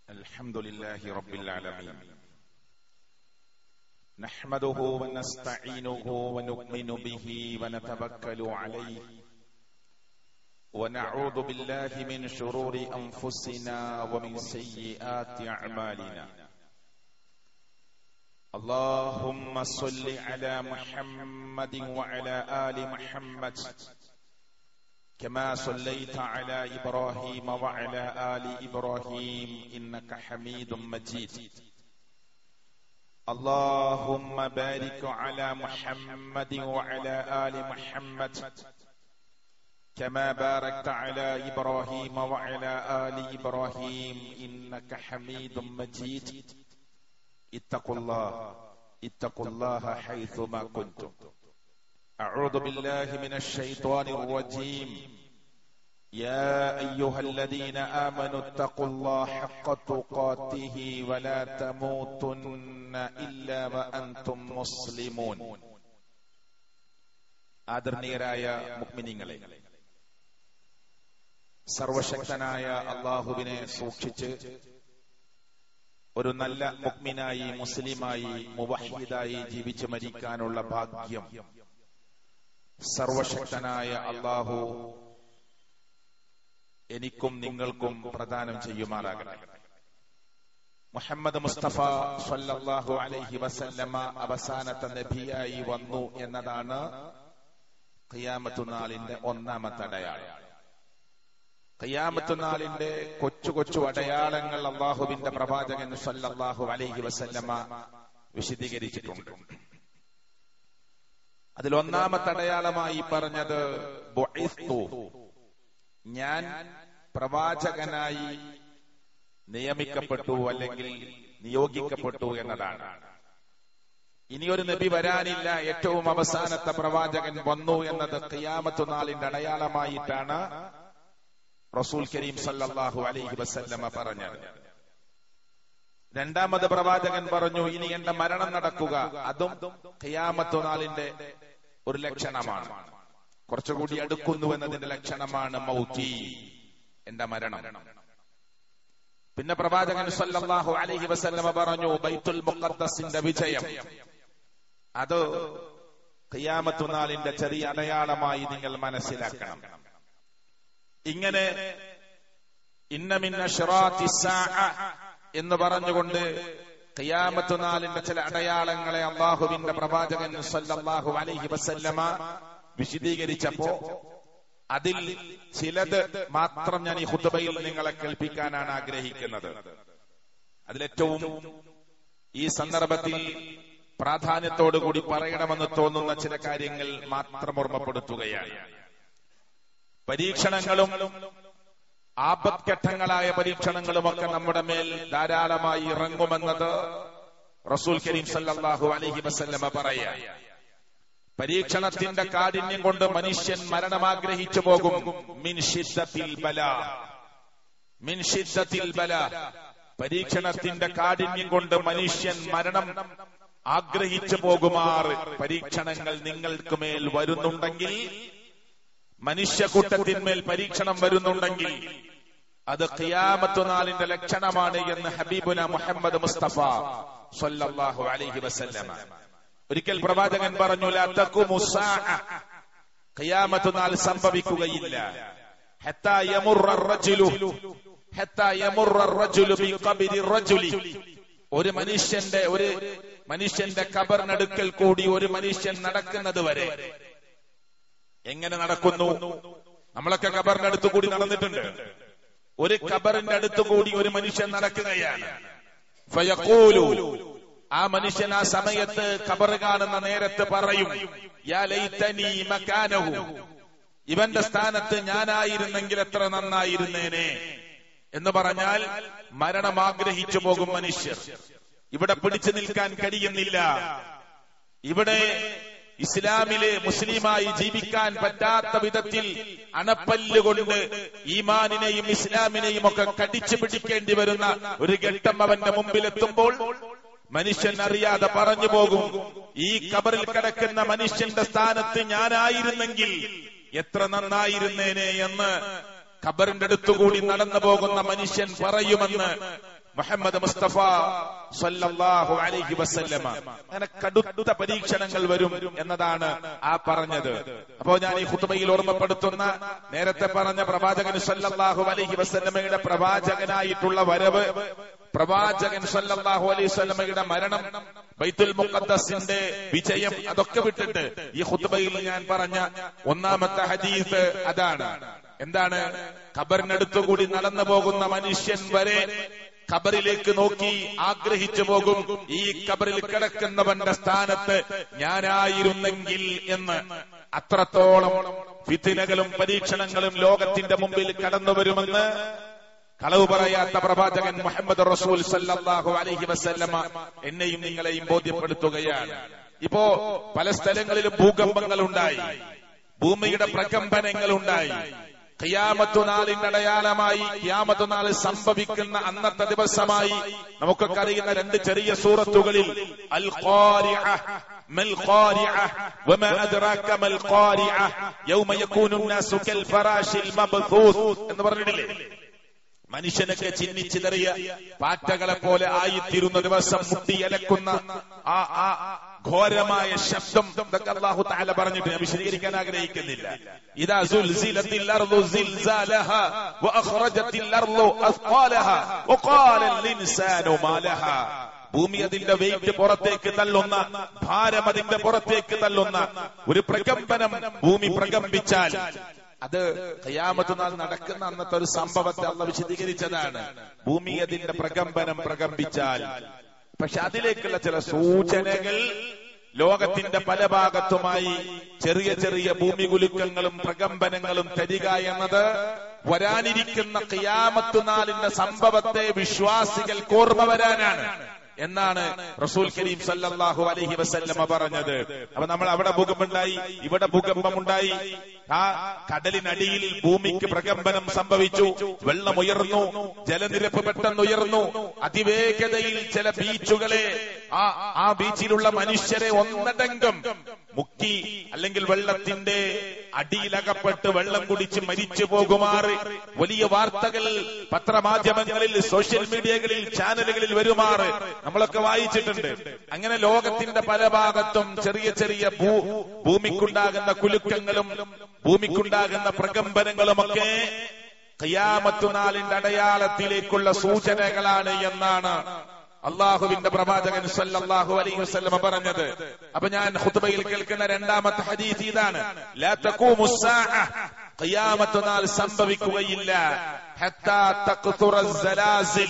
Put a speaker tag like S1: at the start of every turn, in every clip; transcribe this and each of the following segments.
S1: الحمد لله رب العالمين نحمده ونستعينه ونؤمن به ونتوكل عليه ونعوذ بالله من شرور انفسنا ومن سيئات اعمالنا اللهم صل على محمد وعلى ال محمد كما صليت على ابراهيم وعلى ال ابراهيم انك حميد مجيد اللهم بارك على محمد وعلى ال محمد كما باركت على ابراهيم وعلى ال ابراهيم انك حميد مجيد اتقوا الله اتقوا الله حيثما كنتم أعوذ بالله من الشيطان الرجيم يا أيها الذين آمنوا اتقوا الله حق تقاته ولا تموتن إلا وأنتم مسلمون ആദരണീയരായ മുക്മിനിങ്ങളെ സർവശക്തനായ അള്ളാഹുവിനെ സൂക്ഷിച്ച് ഒരു നല്ല മുക്മിനായി മുസ്ലിമായി മുവഹിദായി ജീവിച്ചു മരിക്കാനുള്ള ഭാഗ്യം സർവശക്തനായ അള്ളാഹു എനിക്കും നിങ്ങൾക്കും പ്രദാനം ചെയ്യുമാറാകട്ടെ മുഹമ്മദ് മുസ്തഫ സല്ലല്ലാഹു അലൈഹി വസല്ലമ അവസാനത്തെ നബിയായി വന്നു എന്നതാണ് ഖിയാമത്തു നാളിന്റെ ഒന്നാമത്തെ അടയാളം ഖിയാമത്തു നാളിന്റെ കൊച്ചു കൊച്ചു അടയാളങ്ങൾ അള്ളാഹുവിന്റെ പ്രവാചകൻ സല്ലല്ലാഹു അലൈഹി വസല്ലമ വിശദീകരിച്ചിട്ടുണ്ട് അതിൽ ഒന്നാമത്തെ അടയാളമായി പറഞ്ഞത് ഞാൻ പ്രവാചകനായി നിയമിക്കപ്പെട്ടു അല്ലെങ്കിൽ നിയോഗിക്കപ്പെട്ടു എന്നതാണ് ഇനിയൊരു നബി വരാനില്ല ഏറ്റവും അവസാനത്തെ പ്രവാചകൻ വന്നു എന്നത് ഖിയാമത്തു നാളിന്റെ അടയാളമായിട്ടാണ് റസൂൽ കരീം സല്ലല്ലാഹു അലൈഹി വസല്ലമ പറഞ്ഞത് രണ്ടാമത് പ്രവാചകൻ പറഞ്ഞു ഇനി എന്റെ മരണം നടക്കുക അതും ഖിയാമത്തു നാളിന്റെ ഒരു ലക്ഷണമാണ് കുറച്ചുകൂടി അടുക്കുന്നു എന്നതിന്റെ ലക്ഷണമാണ് മൗത്തി എന്റെ മരണം പിന്നെ പ്രവാചകൻ സല്ലല്ലാഹു അലൈഹി വസല്ലമ പറഞ്ഞു ബൈത്തുൽ മുഖദ്ദസിന്റെ വിജയം അത് ഖിയാമത്തു നാളിന്റെ ചെറിയ അടയാളമായി നിങ്ങൾ മനസ്സിലാക്കണം ഇങ്ങനെ ഇന്നമിന്ന ഷിറാത്തി എന്ന് പറഞ്ഞുകൊണ്ട് ഖിയാമത്തു നാളിന്റെ ചില അടയാളങ്ങളെ അള്ളാഹുവിന്റെ പ്രവാചകൻ സല്ലല്ലാഹു അലൈഹി വസല്ലമ വിശദീകരിച്ചപ്പോ അതിൽ ചിലത് മാത്രം ഞാൻ ഈ ഹുത്തബയിൽ നിങ്ങളെ കേൾപ്പിക്കാനാണ് ആഗ്രഹിക്കുന്നത് അതിലേറ്റവും ഈ സന്ദർഭത്തിൽ പ്രാധാന്യത്തോടുകൂടി പറയണമെന്ന് തോന്നുന്ന ചില കാര്യങ്ങൾ മാത്രം ഓർമ്മപ്പെടുത്തുകയാണ് പരീക്ഷണങ്ങളും ആപത്ഘട്ടങ്ങളായ പരീക്ഷണങ്ങളുമൊക്കെ നമ്മുടെ മേൽ ധാരാളമായി ഇറങ്ങുമെന്നത് റസൂൽ കരീം സല്ലല്ലാഹു അലൈഹി വസല്ലമ പറയാ പരീക്ഷണത്തിന്റെ കാഠിന്യം കൊണ്ട് മനുഷ്യൻ മരണം ആഗ്രഹിച്ചു പോകും മിൻ ഷിദ്ദത്തിൽ ബല മിൻ ഷിദ്ദത്തിൽ ബല പരീക്ഷണത്തിന്റെ കാഠിന്യം കൊണ്ട് മനുഷ്യൻ മരണം ആഗ്രഹിച്ചു പോകുമാറ് പരീക്ഷണങ്ങൾ നിങ്ങൾക്ക് മേൽ വരുന്നുണ്ടെങ്കിൽ മനുഷ്യക്കൂട്ടത്തിന്മേൽ പരീക്ഷണം വരുന്നുണ്ടെങ്കിൽ അത് ഖിയാമത്തു നാളിന്റെ ലക്ഷണമാണ് എന്ന് ഹബീബുന മുഹമ്മദ് മുസ്തഫ സല്ലല്ലാഹു അലൈഹി വസല്ലമ ഒരിക്കൽ പ്രവാചകൻ പറഞ്ഞു ഖിയാമത്തു നാൾ സംഭവിക്കുകയില്ല ഹത്താ യമുറ റജുലു ഹത്താ യമുറ റജുലു ബി ഖബരി റജുലി ഒരു മനുഷ്യന്റെ ഒരു മനുഷ്യന്റെ കബറിനടുക്കൽ കൂടി ഒരു മനുഷ്യൻ നടക്കുന്നത് വരെ എങ്ങനെ നടക്കുന്നു നമ്മളൊക്കെ കബറിന്റെ അടുത്ത് കൂടി നടന്നിട്ടുണ്ട് ഒരു കബറിന്റെ അടുത്ത് കൂടി ഒരു മനുഷ്യൻ നടക്കുകയാണ് ഫയഖൂലു ആ മനുഷ്യൻ ആ സമയത്ത് കബർ കാണുന്ന നേരത്ത് പറയും യാ ലൈതനി മകാനഹു ഇവന്റെ സ്ഥാനത്ത് ഞാനായിരുന്നെങ്കിൽ എത്ര നന്നായിരുന്നേനെ എന്ന് പറഞ്ഞാൽ മരണം ആഗ്രഹിച്ചു പോകും മനുഷ്യർ ഇവിടെ പിടിച്ചു നിൽക്കാൻ കഴിയുന്നില്ല ഇവിടെ ഇസ്ലാമിലെ മുസ്ലിമായി ജീവിക്കാൻ പറ്റാത്ത വിധത്തിൽ അണപ്പല്ലുകൊണ്ട് ഈമാനിനെയും ഇസ്ലാമിനെയും ഒക്കെ കടിച്ചു പിടിക്കേണ്ടി വരുന്ന ഒരു ഘട്ടം അവന്റെ മുമ്പിലെത്തുമ്പോൾ മനുഷ്യൻ അറിയാതെ പറഞ്ഞു പോകും ഈ കബറിൽ കിടക്കുന്ന മനുഷ്യന്റെ സ്ഥാനത്ത് ഞാനായിരുന്നെങ്കിൽ എത്ര നന്നായിരുന്നേനെ എന്ന് ഖബറിന്റെ അടുത്തുകൂടി നടന്നു പോകുന്ന മനുഷ്യൻ പറയുമെന്ന് മുഹമ്മദ് മുസ്തഫ സല്ലല്ലാഹു അലൈഹി വസല്ലമ അങ്ങനെ കടുത്ത പരീക്ഷണങ്ങൾ വരും എന്നതാണ് ആ പറഞ്ഞത് അപ്പോ ഞാൻ ഈ ഖുത്ബയിൽ ഓർമ്മപ്പെടുത്തുന്ന നേരത്തെ പറഞ്ഞ പ്രവാചകൻ സല്ലല്ലാഹു അലൈഹി വസല്ലമയുടെ പ്രവാചകനായിട്ടുള്ള വരവ് പ്രവാചകൻ സല്ലല്ലാഹു അലൈഹി വസല്ലമയുടെ മരണം ബൈത്തുൽ മുഖദ്ദസിന്റെ വിജയം അതൊക്കെ വിട്ടിട്ട് ഈ ഖുത്ബയിൽ ഞാൻ പറഞ്ഞ ഒന്നാമത്തെ ഹദീസ് അതാണ് എന്താണ് ഖബറിനടുത്തുകൂടി നടന്നു പോകുന്ന മനുഷ്യൻ വരെ ഖബറിലേക്ക് നോക്കി ആഗ്രഹിച്ചു പോകും ഈ ഖബറിൽ കിടക്കുന്നവന്റെ സ്ഥാനത്ത് ഞാനായിരുന്നെങ്കിൽ എന്ന് അത്രത്തോളം ഫിത്തിനകളും പരീക്ഷണങ്ങളും ലോകത്തിന്റെ മുമ്പിൽ കടന്നു വരുമെന്ന് കളവ് പറയാത്ത പ്രവാചകൻ മുഹമ്മദ് റസൂൽ സല്ലല്ലാഹു അലൈഹി വസല്ലമ എന്നെയും നിങ്ങളെയും ബോധ്യപ്പെടുത്തുകയാണ് ഇപ്പോ പല സ്ഥലങ്ങളിലും ഭൂകമ്പങ്ങൾ ഉണ്ടായി ഭൂമിയുടെ പ്രകമ്പനങ്ങൾ ഉണ്ടായി ഖിയാമത്തു നാളിന്റെ അടയാളമായി ഖിയാമത്തു നാൾ സംഭവിക്കുന്ന അന്നത്തെ ദിവസമായി നമുക്കൊക്കെ അറിയുന്ന രണ്ട് ചെറിയ സൂറത്തുകളിൽ അൽ ഖാരിഅ മൽ ഖാരിഅ വമാ അദ്റാക മൽ ഖാരിഅ യൗമ യകൂനു الناس കൽഫറാശിൽ മബ്ഥൂസ് എന്ന് പറഞ്ഞിട്ടില്ലേ മനുഷ്യനൊക്കെ ചിന്നിച്ചിതറിയ പാറ്റകളെ പോലെ ആയിത്തീരുന്ന ദിവസം മുട്ടിയലക്കുന്ന ആ ആ ഘോരമായ ശബ്ദം ഇതൊക്കെ അള്ളാഹു താല പറഞ്ഞിട്ട് ഞാൻ വിശദീകരിക്കാൻ ആഗ്രഹിക്കുന്നില്ല ഇതാ സുൽസിലത്തിൽ അർളു സിൽസാലഹ വഅഖറജത്തിൽ അർളു അസ്ഖാലഹ വഖാല ഇൻസാനു മാലഹ ഭൂമി അതിന്റെ വെയിറ്റ് പുറത്തേക്ക് തള്ളുന്ന ഭാരം അതിന്റെ പുറത്തേക്ക് തള്ളുന്ന ഒരു പ്രകമ്പനം ഭൂമി പ്രകമ്പിച്ചാൽ അത് കയ്യാമത്ത് നാൾ നടക്കുന്ന അന്നത്തെ ഒരു സംഭവത്തെ അള്ള വിശദീകരിച്ചതാണ് ഭൂമി അതിന്റെ പ്രകമ്പനം പ്രകമ്പിച്ചാൽ പക്ഷെ അതിലേക്കുള്ള ചില സൂചനകൾ ലോകത്തിന്റെ പല ഭാഗത്തുമായി ചെറിയ ചെറിയ ഭൂമി കുലുക്കങ്ങളും പ്രകമ്പനങ്ങളും തരിക എന്നത് വരാനിരിക്കുന്ന കയ്യാമത്ത് നാളിന്റെ സംഭവത്തെ വിശ്വാസികൾക്ക് ഓർമ്മ വരാനാണ് എന്നാണ് റസൂൽ കരീം സല്ലല്ലാഹു അലൈഹി വസല്ലമ പറഞ്ഞത് അപ്പൊ നമ്മൾ അവിടെ ഭൂകമ്പമുണ്ടായി ഇവിടെ ഭൂകമ്പമുണ്ടായി ആ കടലിനടിയിൽ ഭൂമിക്ക് പ്രകമ്പനം സംഭവിച്ചു വെള്ളം ഉയർന്നു ജലനിരപ്പ് പെട്ടെന്ന് ഉയർന്നു അതിവേഗതയിൽ ചില ബീച്ചുകളെ ആ ആ ബീച്ചിലുള്ള മനുഷ്യരെ ഒന്നടങ്കം മുക്കി അല്ലെങ്കിൽ വെള്ളത്തിന്റെ അടിയിലകപ്പെട്ട് വെള്ളം കുടിച്ച് മരിച്ചു പോകുമാറ് വലിയ വാർത്തകൾ പത്രമാധ്യമങ്ങളിൽ സോഷ്യൽ മീഡിയകളിൽ ചാനലുകളിൽ വരുമാറ് നമ്മളൊക്കെ വായിച്ചിട്ടുണ്ട് അങ്ങനെ ലോകത്തിന്റെ പല ഭാഗത്തും ചെറിയ ചെറിയ ഭൂ ഭൂമിക്കുണ്ടാകുന്ന കുലുക്കങ്ങളും ഭൂമിക്കുണ്ടാകുന്ന പ്രകമ്പനങ്ങളുമൊക്കെ ഖിയാമത്തുനാളിന്റെ അടയാളത്തിലേക്കുള്ള സൂചനകളാണ് എന്നാണ് അള്ളാഹുവിന്റെ പ്രവാചകൻ സല്ലല്ലാഹു അലൈഹി വസല്ലമ പറഞ്ഞത് അപ്പൊ ഞാൻ ഖുത്ബയിൽ കേൾക്കുന്ന രണ്ടാമത്തെ ഹദീസ് ഇതാണ് ലാ തഖൂമു സ്സാഅ ഖിയാമത്ത് നാൾ സംഭവിക്കുകയില്ല ഹത്താ തഖ്തുറ സലാസിൽ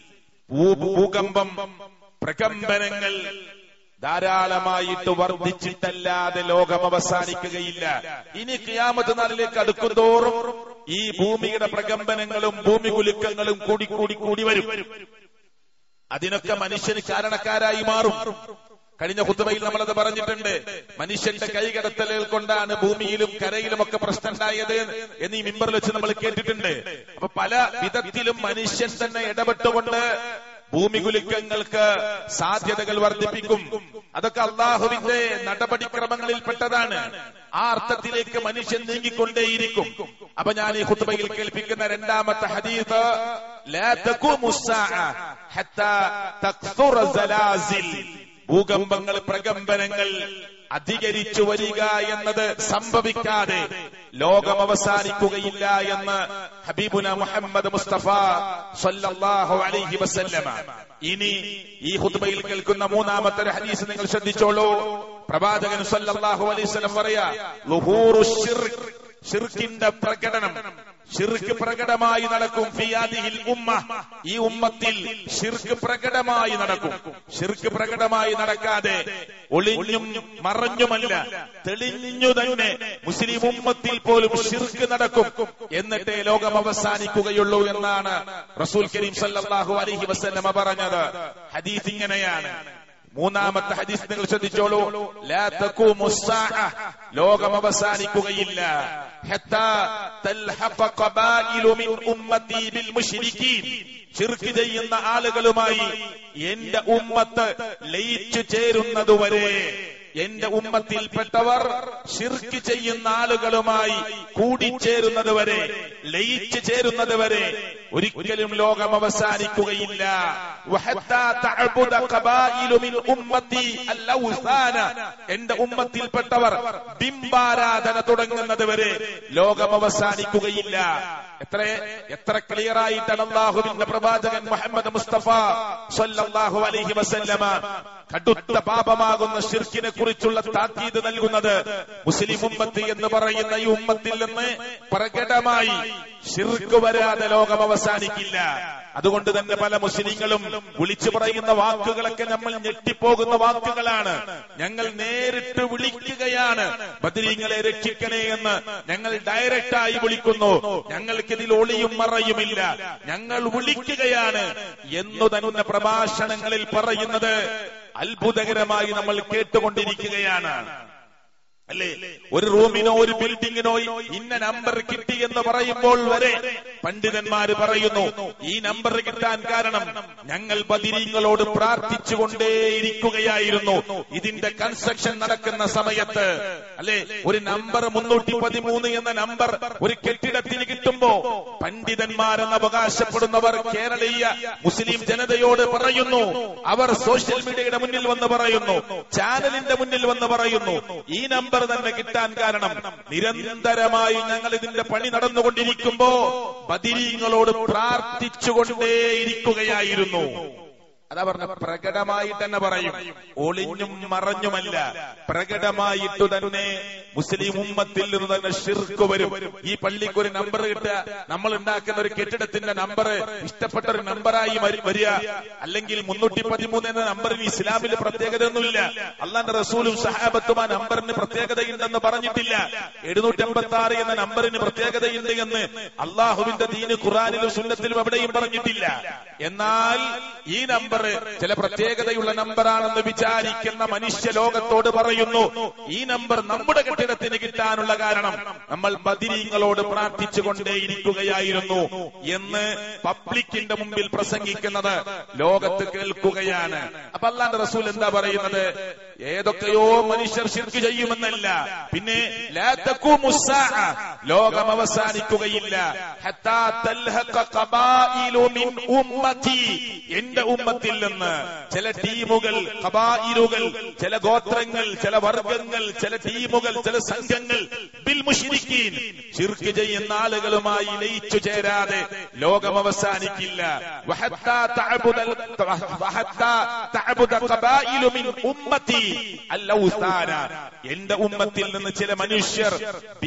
S1: ഭൂകമ്പം പ്രകമ്പനങ്ങൾ ധാരാളമായിട്ട് വർദ്ധിച്ചിട്ടല്ലാതെ ലോകം അവസാനിക്കുകയില്ല ഇനി കിയാമത്ത് നാളിലേക്ക് അടുക്കുന്തോറും ഈ ഭൂമിയുടെ പ്രകമ്പനങ്ങളും ഭൂമി കുലുക്കങ്ങളും കൂടി കൂടി കൂടി വരും അതിനൊക്കെ മനുഷ്യന് കാരണക്കാരായി മാറും കഴിഞ്ഞ കുത്തുബയിൽ നമ്മളത് പറഞ്ഞിട്ടുണ്ട് മനുഷ്യന്റെ കൈകടത്തലുകൾ കൊണ്ടാണ് ഭൂമിയിലും കരയിലും ഒക്കെ പ്രശ്നം ഉണ്ടായത് എന്ന് ഈ മിമ്പറിൽ വെച്ച് നമ്മൾ കേട്ടിട്ടുണ്ട് അപ്പൊ പല വിധത്തിലും മനുഷ്യൻ തന്നെ ഇടപെട്ടുകൊണ്ട് ഭൂമി കുലുക്കങ്ങൾക്ക് സാധ്യതകൾ വർദ്ധിപ്പിക്കും അതൊക്കെ അള്ളാഹുവിന്റെ നടപടിക്രമങ്ങളിൽ പെട്ടതാണ് ആ അർത്ഥത്തിലേക്ക് മനുഷ്യൻ നീങ്ങിക്കൊണ്ടേയിരിക്കും അപ്പൊ ഞാൻ ഈ ഹുത്തുബയിൽ കേൾപ്പിക്കുന്ന രണ്ടാമത്തെ ഹദീസ് ലാ തഖൂമു സ്സാഅ ഹത്താ തക്സുറ സലാസിൽ ഭൂകമ്പങ്ങൾ പ്രകമ്പനങ്ങൾ അധികരിച്ചു വരിക എന്നത് സംഭവിക്കാതെ ലോകം അവസാനിക്കുകയില്ല എന്ന് ഹബീബുന മുഹമ്മദ് മുസ്തഫ സല്ലല്ലാഹു അലൈഹി വസല്ലമ ഇനി ഈ ഹുദ്ബയിൽ കേൾക്കുന്ന മൂന്നാമത്തെ ഒരു ഹദീസ് നിങ്ങൾ ശ്രദ്ധിച്ചോളൂ പ്രവാചകൻ സല്ലല്ലാഹു അലൈഹി വസല്ലം പറയാ ലുഹൂറു ശിർക്ക് ഷിർക്കിന്റെ പ്രകടനം ഷിർക്ക് പ്രകടമായി നടക്കും ഫിയാദിഹിൽ ഉമ്മ ഈ ഉമ്മത്തിൽ ഷിർക്ക് പ്രകടമായി നടക്കും ഷിർക്ക് പ്രകടമായി നടക്കാതെ ഒളിഞ്ഞും മറഞ്ഞുമല്ല തെളിഞ്ഞു തന്നെ മുസ്ലിം ഉമ്മത്തിൽ പോലും ഷിർക്ക് നടക്കും എന്നിട്ടേ ലോകം അവസാനിക്കുകയുള്ളൂ എന്നാണ് റസൂൽ കരീം സല്ലല്ലാഹു അലൈഹി വസല്ലമ പറഞ്ഞത് ഹദീസ് ഇങ്ങനെയാണ് മൂന്നാമത്തെ ഹദീസ് നിങ്ങൾ ശ്രദ്ധിച്ചോളൂ ലാ തഖൂമു സ്സാഅ ലോകം അവസാനിക്കുകയില്ല ഹത്താ തൽഹഖ ഖബായിലു മിൻ ഉമ്മത്തി ബിൽ മുശ്രിക്കീൻ ശിർക്ക് ചെയ്യുന്ന ആളുകളുമായി എന്റെ ഉമ്മത്ത് ലയിച്ചു ചേരുന്നതുവരെ എന്റെ ഉമ്മത്തിൽപ്പെട്ടവർ ഷിർക്ക് ചെയ്യുന്ന ആളുകളുമായി കൂടിച്ചേരുന്നത് വരെ ലയിച്ചു ചേരുന്നത് വരെ ഒരിക്കലും ലോകം അവസാനിക്കുകയില്ല വഹത്താ തഅബുദ ഖബായിലു മിൻ ഉമ്മത്തി അൽ-ഔസാന. എന്റെ ഉമ്മത്തിൽപ്പെട്ടവർ ബിംബാരാധന തുടങ്ങുന്നത് വരെ ലോകം അവസാനിക്കുകയില്ല എത്ര എത്ര ക്ലിയർ ആയിട്ടാണ് അള്ളാഹുവിന്റെ പ്രവാചകൻ മുഹമ്മദ് മുസ്തഫ സല്ലല്ലാഹു അലൈഹി വസല്ലമ കടുത്ത പാപമാകുന്ന ഷിർക്കിനെ കുറിച്ചുള്ള താക്കീത് നൽകുന്നത് മുസ്ലിം ഉമ്മത്ത് എന്ന് പറയുന്ന ഈ ഉമ്മത്തിൽ നിന്ന് പ്രകടമായി ഷിർക്ക് വരാതെ ലോകം അവസാനിക്കില്ല അതുകൊണ്ട് തന്നെ പല മുസ്ലിങ്ങളും വിളിച്ചു പറയുന്ന വാക്കുകളൊക്കെ നമ്മൾ ഞെട്ടിപ്പോകുന്ന വാക്കുകളാണ് ഞങ്ങൾ നേരിട്ട് വിളിക്കുകയാണ് ബദരീങ്ങളെ രക്ഷിക്കണേ എന്ന് ഞങ്ങൾ ഡയറക്റ്റായി വിളിക്കുന്നു ഞങ്ങൾക്കിതിൽ ഒളിയും മറയുമില്ല ഞങ്ങൾ വിളിക്കുകയാണ് എന്നു തന്നെ പ്രഭാഷണങ്ങളിൽ പറയുന്നത് അത്ഭുതകരമായി നമ്മൾ കേട്ടുകൊണ്ടിരിക്കുകയാണ് അല്ലേ ഒരു റൂമിനോ ഒരു ബിൽഡിങ്ങിനോ ഇന്ന നമ്പർ കിട്ടി എന്ന് പറയുമ്പോൾ വരെ പണ്ഡിതന്മാര് പറയുന്നു ഈ നമ്പർ കിട്ടാൻ കാരണം ഞങ്ങൾ ബദിരീങ്ങളോട് പ്രാർത്ഥിച്ചുകൊണ്ടേയിരിക്കുകയായിരുന്നു ഇതിന്റെ കൺസ്ട്രക്ഷൻ നടക്കുന്ന സമയത്ത് അല്ലെ ഒരു നമ്പർ മുന്നൂറ്റി പതിമൂന്ന് എന്ന നമ്പർ ഒരു കെട്ടിടത്തിന് കിട്ടുമ്പോ പണ്ഡിതന്മാരെന്ന് അവകാശപ്പെടുന്നവർ കേരളീയ മുസ്ലിം ജനതയോട് പറയുന്നു അവർ സോഷ്യൽ മീഡിയയുടെ മുന്നിൽ വന്ന് പറയുന്നു ചാനലിന്റെ മുന്നിൽ വന്ന് പറയുന്നു ഈ നമ്പർ തന്നെ കിട്ടാൻ കാരണം നിരന്തരമായി ഞങ്ങൾ ഇതിന്റെ പണി നടന്നുകൊണ്ടിരിക്കുമ്പോ ബദിരീങ്ങളോട് പ്രാർത്ഥിച്ചുകൊണ്ടേയിരിക്കുകയായിരുന്നു അതാ പറഞ്ഞ പ്രകടമായിട്ട് തന്നെ പറയും ഒളിഞ്ഞും മറഞ്ഞുമല്ല പ്രകടമായിട്ട് തന്നെ മുസ്ലിം ഉമ്മത്തിൽ നിന്ന് തന്നെ ഷിർക്ക് വരും ഈ പള്ളിക്ക് ഒരു നമ്പർ കിട്ടുക നമ്മൾ ഉണ്ടാക്കുന്ന ഒരു കെട്ടിടത്തിന്റെ നമ്പർ ഇഷ്ടപ്പെട്ട ഒരു നമ്പറായി വരി- വരിക അല്ലെങ്കിൽ മുന്നൂറ്റി പതിമൂന്ന് എന്ന നമ്പറിന് ഇസ്ലാമിൽ പ്രത്യേകതയൊന്നുമില്ല അള്ളാന്റെ റസൂലും സഹാബത്തും ആ നമ്പറിന് പ്രത്യേകതയുണ്ടെന്ന് പറഞ്ഞിട്ടില്ല എഴുന്നൂറ്റി അമ്പത്തി ആറ് എന്ന നമ്പറിന് പ്രത്യേകതയുണ്ട് എന്ന് അള്ളാഹുവിന്റെ ദീന് ഖുറാനിലും സുന്നത്തിലും എവിടെയും പറഞ്ഞിട്ടില്ല എന്നാൽ ഈ നമ്പർ ചില പ്രത്യേകതയുള്ള നമ്പറാണെന്ന് വിചാരിക്കുന്ന മനുഷ്യ ലോകത്തോട് പറയുന്നു ഈ നമ്പർ നമ്മുടെ കെട്ടിടത്തിന് കിട്ടാനുള്ള കാരണം നമ്മൾ ബദിരീങ്ങളോട് പ്രാർത്ഥിച്ചുകൊണ്ടേയിരിക്കുകയായിരുന്നു എന്ന് പബ്ലിക്കിന്റെ മുമ്പിൽ പ്രസംഗിക്കുന്നത് ലോകത്ത് കേൾക്കുകയാണ് അപ്പൊ അല്ലാണ്ട് റസൂൽ എന്താ പറയുന്നത് ഏതൊക്കെയോ മനുഷ്യർ ശിർക്ക് ചെയ്യുമെന്നല്ല പിന്നെ ലാ തഖൂമു സ്സാഅ. ലോകം അവസാനിക്കുകയില്ല ഹത്താ തൽഹഖ ഖബായിലു മിൻ ഉമ്മത്തി എന്റെ ഉമ്മത്തിൽ നിന്ന് ചില ടീമുകൾ കബായിലുകൾ ചില ഗോത്രങ്ങൾ ചില വർഗങ്ങൾ ചില ടീമുകൾ ചില സംഘങ്ങൾ ബിൽ മുഷിരിക്കീൻ ശിർക്ക് ചെയ്യുന്ന ആളുകളുമായി ലയിച്ചു ചേരാതെ ലോകം അവസാനിക്കില്ല വഹത്താ തഅബുദൽ- വഹത്താ തഅബുദ ഖബായിലു മിൻ ഉമ്മത്തി അല്ലൗസാന എന്റെ ഉമ്മത്തിൽ നിന്ന് ചില മനുഷ്യർ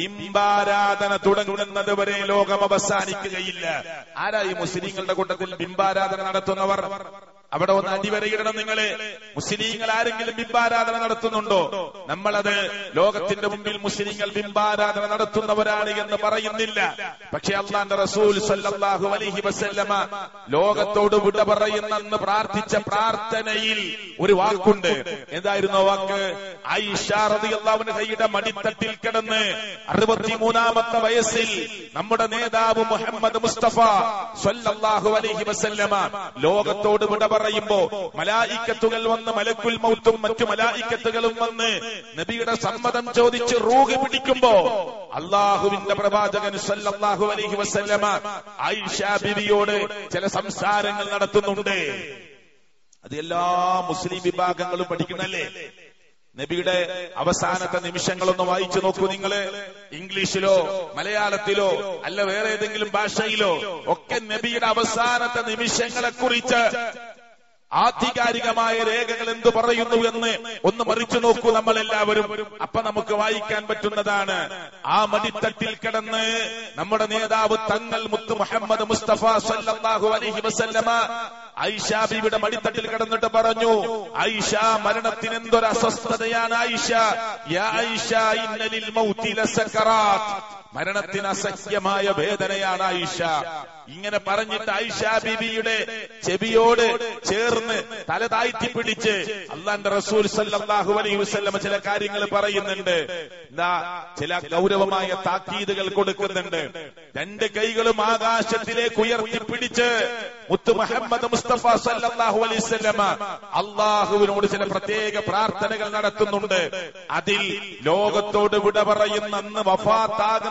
S1: ബിംബാരാധന തുടങ്ങുന്നത് വരെ ലോകം അവസാനിക്കുകയില്ല ആരാ ഈ മുസ്ലിങ്ങളുടെ കൂട്ടത്തിൽ ബിംബാരാധന നടത്തുന്നവർ അവിടെ ഒന്ന് അടിവരയിടണം നിങ്ങള് മുസ്ലിങ്ങൾ ആരെങ്കിലും ബിംബാരാധന നടത്തുന്നുണ്ടോ നമ്മളത് ലോകത്തിന്റെ മുമ്പിൽ മുസ്ലിങ്ങൾ ബിംബാരാധന നടത്തുന്നവരാണ് എന്ന് പറയുന്നില്ല പക്ഷെ അള്ളാന്റെ റസൂൽ സല്ലല്ലാഹു അലൈഹി വസല്ലമ ലോകത്തോട് വിട പറയുന്നെന്ന് പ്രാർത്ഥിച്ച പ്രാർത്ഥനയിൽ ഒരു വാക്കുണ്ട് എന്തായിരുന്നു ആ വാക്ക് ആയിഷ റളിയല്ലാഹുവിന്റെ കൈയുടെ മടിത്തട്ടിൽ കിടന്ന് അറുപത്തിമൂന്നാമത്തെ വയസ്സിൽ നമ്മുടെ നേതാവ് മുഹമ്മദ് മുസ്തഫ സല്ലല്ലാഹു അലൈഹി വസല്ലമ ലോകത്തോട് വിട പറയുമ്പോ മലായിക്കത്തുകൾ വന്ന് മലക്കുൽ മൗത്തും മറ്റു മലായിക്കത്തുകളും വന്ന് നബിയുടെ സമ്മതം ചോദിച്ച് റൂഹ് പിടിക്കുമ്പോ അള്ളാഹുവിന്റെ പ്രവാചകൻ സല്ലല്ലാഹു അലൈഹി വസല്ലമ ആയിഷ ബിബിയോട് ചില സംസാരങ്ങൾ നടത്തുന്നുണ്ട് അത് എല്ലാ മുസ്ലിം വിഭാഗങ്ങളും പഠിക്കണല്ലേ നബിയുടെ അവസാനത്തെ നിമിഷങ്ങളൊന്ന് വായിച്ചു നോക്കൂ നിങ്ങള് ഇംഗ്ലീഷിലോ മലയാളത്തിലോ അല്ല വേറെ ഏതെങ്കിലും ഭാഷയിലോ ഒക്കെ നബിയുടെ അവസാനത്തെ നിമിഷങ്ങളെ കുറിച്ച് ആധികാരികമായ രേഖകൾ എന്ത് പറയുന്നു എന്ന് ഒന്ന് മറിച്ചു നോക്കൂ നമ്മൾ എല്ലാവരും അപ്പൊ നമുക്ക് വായിക്കാൻ പറ്റുന്നതാണ് ആ മടിത്തട്ടിൽ കിടന്ന് നമ്മുടെ നേതാവ് തങ്ങൾ മുത്ത് മുഹമ്മദ് മുസ്തഫ സല്ലല്ലാഹു അലൈഹി വസല്ലമ ഐഷ ബിയുടെ മടിത്തട്ടിൽ കിടന്നിട്ട് പറഞ്ഞു ഐഷ മരണത്തിന് എന്തൊരു അസ്വസ്ഥതയാണ് ഐഷ യാ ഐഷ ഇന്നലിൽ മൗതി ലസക്കറാത്ത് മരണത്തിന് അസഖ്യമായ വേദനയാണ് ആയിഷ ഇങ്ങനെ പറഞ്ഞിട്ട് ആയിഷ ബിബിയുടെ ചെവിയോട് ചേർന്ന് തല താഴ്ത്തി പിടിച്ച് അള്ളാന്റെ റസൂൽ സല്ലല്ലാഹു അലൈഹി വസല്ലമ ചില കാര്യങ്ങൾ പറയുന്നുണ്ട് എന്താ ചില ഗൗരവമായ താക്കീതുകൾ കൊടുക്കുന്നുണ്ട് രണ്ട് കൈകളും ആകാശത്തിലേക്ക് ഉയർത്തി പിടിച്ച് മുത്ത് മുഹമ്മദ് മുസ്തഫ സല്ലല്ലാഹു അലൈഹി വസല്ലമ അള്ളാഹുവിനോട് ചില പ്രത്യേക പ്രാർത്ഥനകൾ നടത്തുന്നുണ്ട് അതിൽ ലോകത്തോട് വിട പറയുന്ന അന്ന് വഫാത്താകുന്ന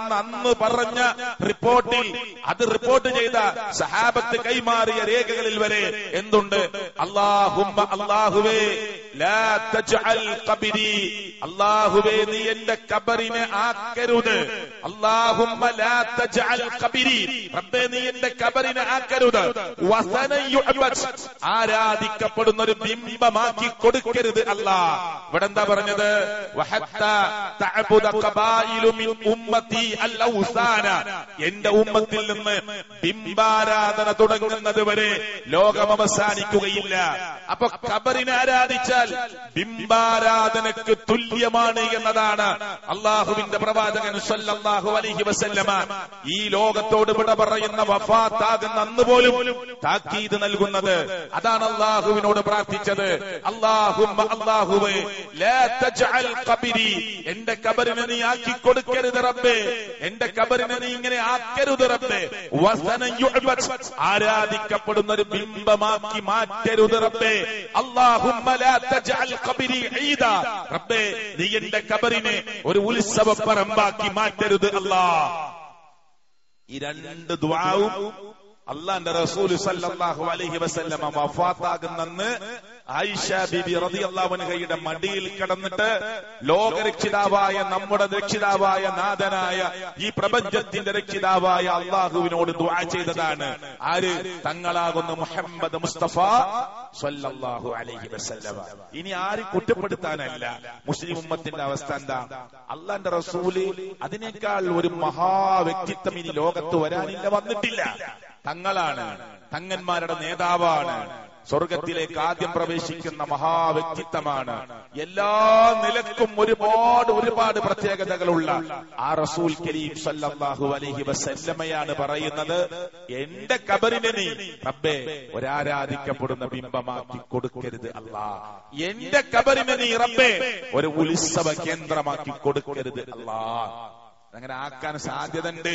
S1: വഫാത്താകുന്ന അന്ന് പറഞ്ഞ റിപ്പോർട്ടിൽ അത് റിപ്പോർട്ട് ചെയ്ത സഹാബത്ത് കൈമാറിയ രേഖകളിൽ വരെ എന്തുണ്ട് അള്ളാഹുമ്മ അള്ളാഹുവേ ലാ തജ്അൽ ഖബരി അള്ളാഹുവേ നീ എന്റെ കബറിനെ ആക്കരുത് അള്ളാഹുമ്മ ലാ തജ്അൽ ഖബരി റബ്ബേ നീ എന്റെ കബറിനെ ആക്കരുത് വസനൻ യുഅബദ് ആരാധിക്കപ്പെടുന്ന ഒരു ബിംബമാക്കി കൊടുക്കരുത് അല്ലാ ഇവിടെ എന്താ പറഞ്ഞത് വഹത്ത തഅബുദ ഖബായിലു മിൻ ഉമ്മത്തി അൽ ഔസാന എന്റെ ഉമ്മത്തിൽ നിന്ന് ബിംബാരാധന തുടങ്ങുന്നത് വരെ ലോകം അവസാനിക്കുകയില്ല അപ്പൊ കബറിനെ ആരാധിച്ചാൽ ബിംബാരാധനക്ക് തുല്യമാണ് എന്നതാണ് അള്ളാഹുവിന്റെ പ്രവാചകൻ സല്ലല്ലാഹു അലൈഹി വസല്ലമ ഈ ലോകത്തോട് വിട പറയുന്ന വഫാത്താകുന്ന അന്ന് പോലും താക്കീത് നൽകുന്നത് അതാണ് അള്ളാഹുവിനോട് പ്രാർത്ഥിച്ചത് അള്ളാഹുമ്മ അള്ളാഹുവേ ലാ തജ്അൽ ഖബരി എന്റെ കബറിനെ നീ ആക്കി കൊടുക്കരുത് റബ്ബേ എന്റെ കബറിനെ നീ ഇങ്ങനെ ആക്കരുത് റബ്ബേ വസനൻ യുഅബദ് ആരാധിക്കപ്പെടുന്ന ഒരു ബിംബമാക്കി മാറ്റരുത് റബ്ബേ അല്ലാഹുമ്മ ലാ തജ്അൽ ഖബരി ഈദ റബ്ബേ നീ എന്റെ കബറിനെ ഒരു ഉത്സവ പറമ്പാക്കി മാറ്റരുത് അല്ലാ ഈ രണ്ട് ദുആവും അള്ളാന്റെ റസൂൽ സല്ലല്ലാഹു അലൈഹി വസല്ലമ വഫാത്താകുന്നെന്ന് ആയിഷ ബിബി റളിയല്ലാഹുവിന്റെ മടിയിൽ കിടന്നിട്ട് ലോകരക്ഷിതാവായ നമ്മുടെ രക്ഷിതാവായ നാഥനായ ഈ പ്രപഞ്ചത്തിന്റെ രക്ഷിതാവായ അള്ളാഹുവിനോട് ദുആ ചെയ്തതാണ് ആര് തങ്ങളാകുന്ന മുഹമ്മദ് മുസ്തഫ സല്ലല്ലാഹു അലൈഹി വസല്ലമ ഇനി ആരും കുറ്റപ്പെടുത്താനല്ല മുസ്ലിം ഉമ്മത്തിന്റെ അവസ്ഥ എന്താ അള്ളാന്റെ റസൂല് അതിനേക്കാൾ ഒരു മഹാവ്യക്തിത്വം ഇനി ലോകത്ത് വരാനില്ല വന്നിട്ടില്ല തങ്ങളാണ് തങ്ങന്മാരുടെ നേതാവാണ് സ്വർഗത്തിലേക്ക് ആദ്യം പ്രവേശിക്കുന്ന മഹാവ്യക്തിത്വമാണ് എല്ലാ നിലക്കും ഒരുപാട് ഒരുപാട് പ്രത്യേകതകളുള്ള ആ റസൂൽ കരീം സല്ലല്ലാഹു അലൈഹി വസല്ലമയാണ് പറയുന്നത് എന്റെ കബറിനെ നീ റബ്ബേ ഒരാരാധിക്കപ്പെടുന്ന ബിംബമാക്കി കൊടുക്കരുത് അല്ലാ എന്റെ കബറിനെ നീ റബ്ബേ ഒരു ഉത്സവ കേന്ദ്രമാക്കി കൊടുക്കരുത് അല്ലാ അങ്ങനെ ആക്കാൻ സാധ്യതയുണ്ട്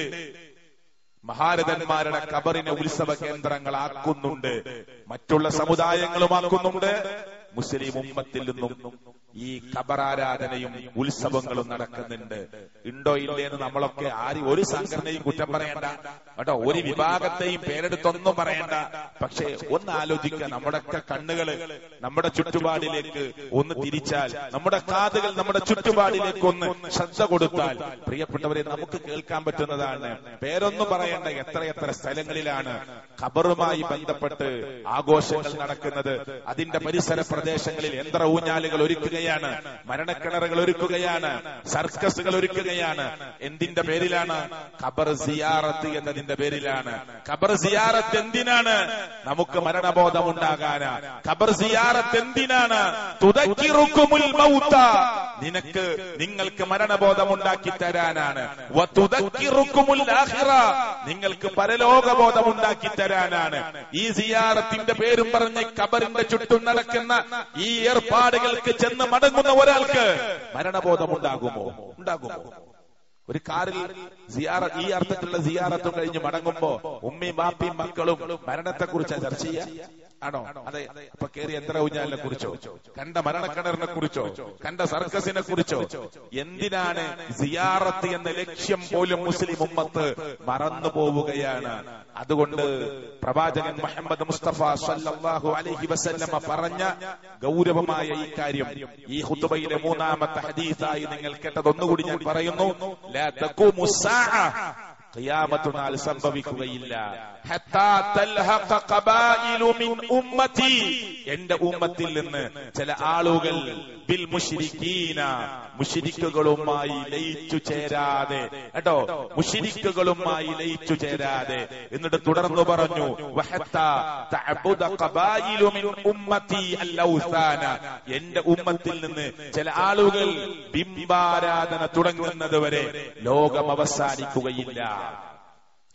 S1: മഹാരഥന്മാരുടെ കബറിനെ ഉത്സവ കേന്ദ്രങ്ങളാക്കുന്നുണ്ട് മറ്റുള്ള സമുദായങ്ങളുമാക്കുന്നുണ്ട് മുസ്ലിം ഉമ്മത്തിൽ നിന്നും ഈ ഖബറാരാധനയും ഉത്സവങ്ങളും നടക്കുന്നുണ്ട് ഉണ്ടോ ഇല്ലേ എന്ന് നമ്മളൊക്കെ ആരും ഒരു സംഘടനയും കുറ്റം പറയണ്ട കേട്ടോ ഒരു വിഭാഗത്തെയും പേരെടുത്തൊന്നും പറയണ്ട പക്ഷേ ഒന്ന് ആലോചിക്കുക നമ്മുടെയൊക്കെ കണ്ണുകള് നമ്മുടെ ചുറ്റുപാടിലേക്ക് ഒന്ന് തിരിച്ചാൽ നമ്മുടെ കാതുകൾ നമ്മുടെ ചുറ്റുപാടിലേക്ക് ഒന്ന് ശ്രദ്ധ കൊടുത്താൽ പ്രിയപ്പെട്ടവരെ നമുക്ക് കേൾക്കാൻ പറ്റുന്നതാണ് പേരൊന്നും പറയേണ്ട എത്രയെത്ര സ്ഥലങ്ങളിലാണ് ഖബറുമായി ബന്ധപ്പെട്ട് ആഘോഷങ്ങൾ നടക്കുന്നത് അതിന്റെ പരിസര പ്രദേശങ്ങളിൽ യന്ത്ര ഊഞ്ഞാലുകൾ ഒരുക്കുകയാണ് മരണക്കിണറുകൾ ഒരുക്കുകയാണ് സർക്കസുകൾ ഒരുക്കുകയാണ് എന്തിന്റെ പേരിലാണ് ഖബർ സിയാറത്ത് എന്നതിന്റെ പേരിലാണ് ഖബർ സിയാറത്ത് എന്തിനാണ് നമുക്ക് മരണബോധം ഉണ്ടാകാന് ഖബർ സിയാറത്ത് എന്തിനാണ് തുതക്കിറുക്കുമുൽ മൗത്ത നിനക്ക് നിങ്ങൾക്ക് മരണബോധം ഉണ്ടാക്കി തരാനാണ് വതുദക്കിറുക്കുമുൽ ആഖിറ നിങ്ങൾക്ക് പരലോകബോധം ഉണ്ടാക്കി തരാനാണ് ഈ സിയാറത്തിന്റെ പേരും പറഞ്ഞ് ഖബറിന്റെ ചുറ്റും നടക്കുന്ന ഈ ഏർപ്പാടുകൾക്ക് ചെന്ന് മടങ്ങുന്ന ഒരാൾക്ക് മരണബോധം ഉണ്ടാകുമോ ഉണ്ടാകുമോ ഒരു കാറിൽ സിയാറ ഈ അർത്ഥത്തിലുള്ള സിയാറത്തും കഴിഞ്ഞ് മടങ്ങുമ്പോ ഉമ്മയും ബാപ്പിയും മക്കളും മരണത്തെ കുറിച്ച് ചർച്ച ചെയ്യുക ആണോ അതെ അപ്പൊ കേറി യന്ത്ര ഊഞ്ഞാലിനെ കുറിച്ചോ കണ്ട മരണക്കിണറിനെ കുറിച്ചോ കണ്ട സർക്കസിനെ കുറിച്ചോ എന്തിനാണ് സിയാറത്ത് എന്ന ലക്ഷ്യം പോലും മുസ്ലിം ഉമ്മത്ത് മറന്നു പോവുകയാണ് അതുകൊണ്ട് പ്രവാചകൻ മുഹമ്മദ് മുസ്തഫ സല്ലല്ലാഹു അലൈഹി വസല്ലമ പറഞ്ഞ ഗൗരവമായ ഈ കാര്യം ഈ ഹുത്തുബയിലെ മൂന്നാമത്തെ ഹദീസായി നിങ്ങൾ കേട്ടത് ഒന്നുകൂടി ഞാൻ പറയുന്നു ലാ തഖൂമു സാഅ ഖിയാമത്ത് നാൾ സംഭവിക്കുകയില്ല ഹത്താ തൽഹഖ ഖബായിലു മിൻ ഉമ്മത്തി എന്റെ ഉമ്മത്തിൽ നിന്ന് ചില ആളുകൾ ബിൽ മുശ്രിക്കീന മുശ്രിക്കുകളുമായി ലയിച്ചു ചേരാതെ കേട്ടോ മുശ്രിക്കുകളുമായി ലയിച്ചു ചേരാതെ എന്നിട്ട് തുടർന്നു പറഞ്ഞു വഹത്താ തഅബുദ ഖബായിലു മിൻ ഉമ്മത്തി അൽ ഔസാന എന്റെ ഉമ്മത്തിൽ നിന്ന് ചില ആളുകൾ ബിംബാരാധന തുടങ്ങുന്നത് വരെ ലോകം അവസാനിക്കുകയില്ല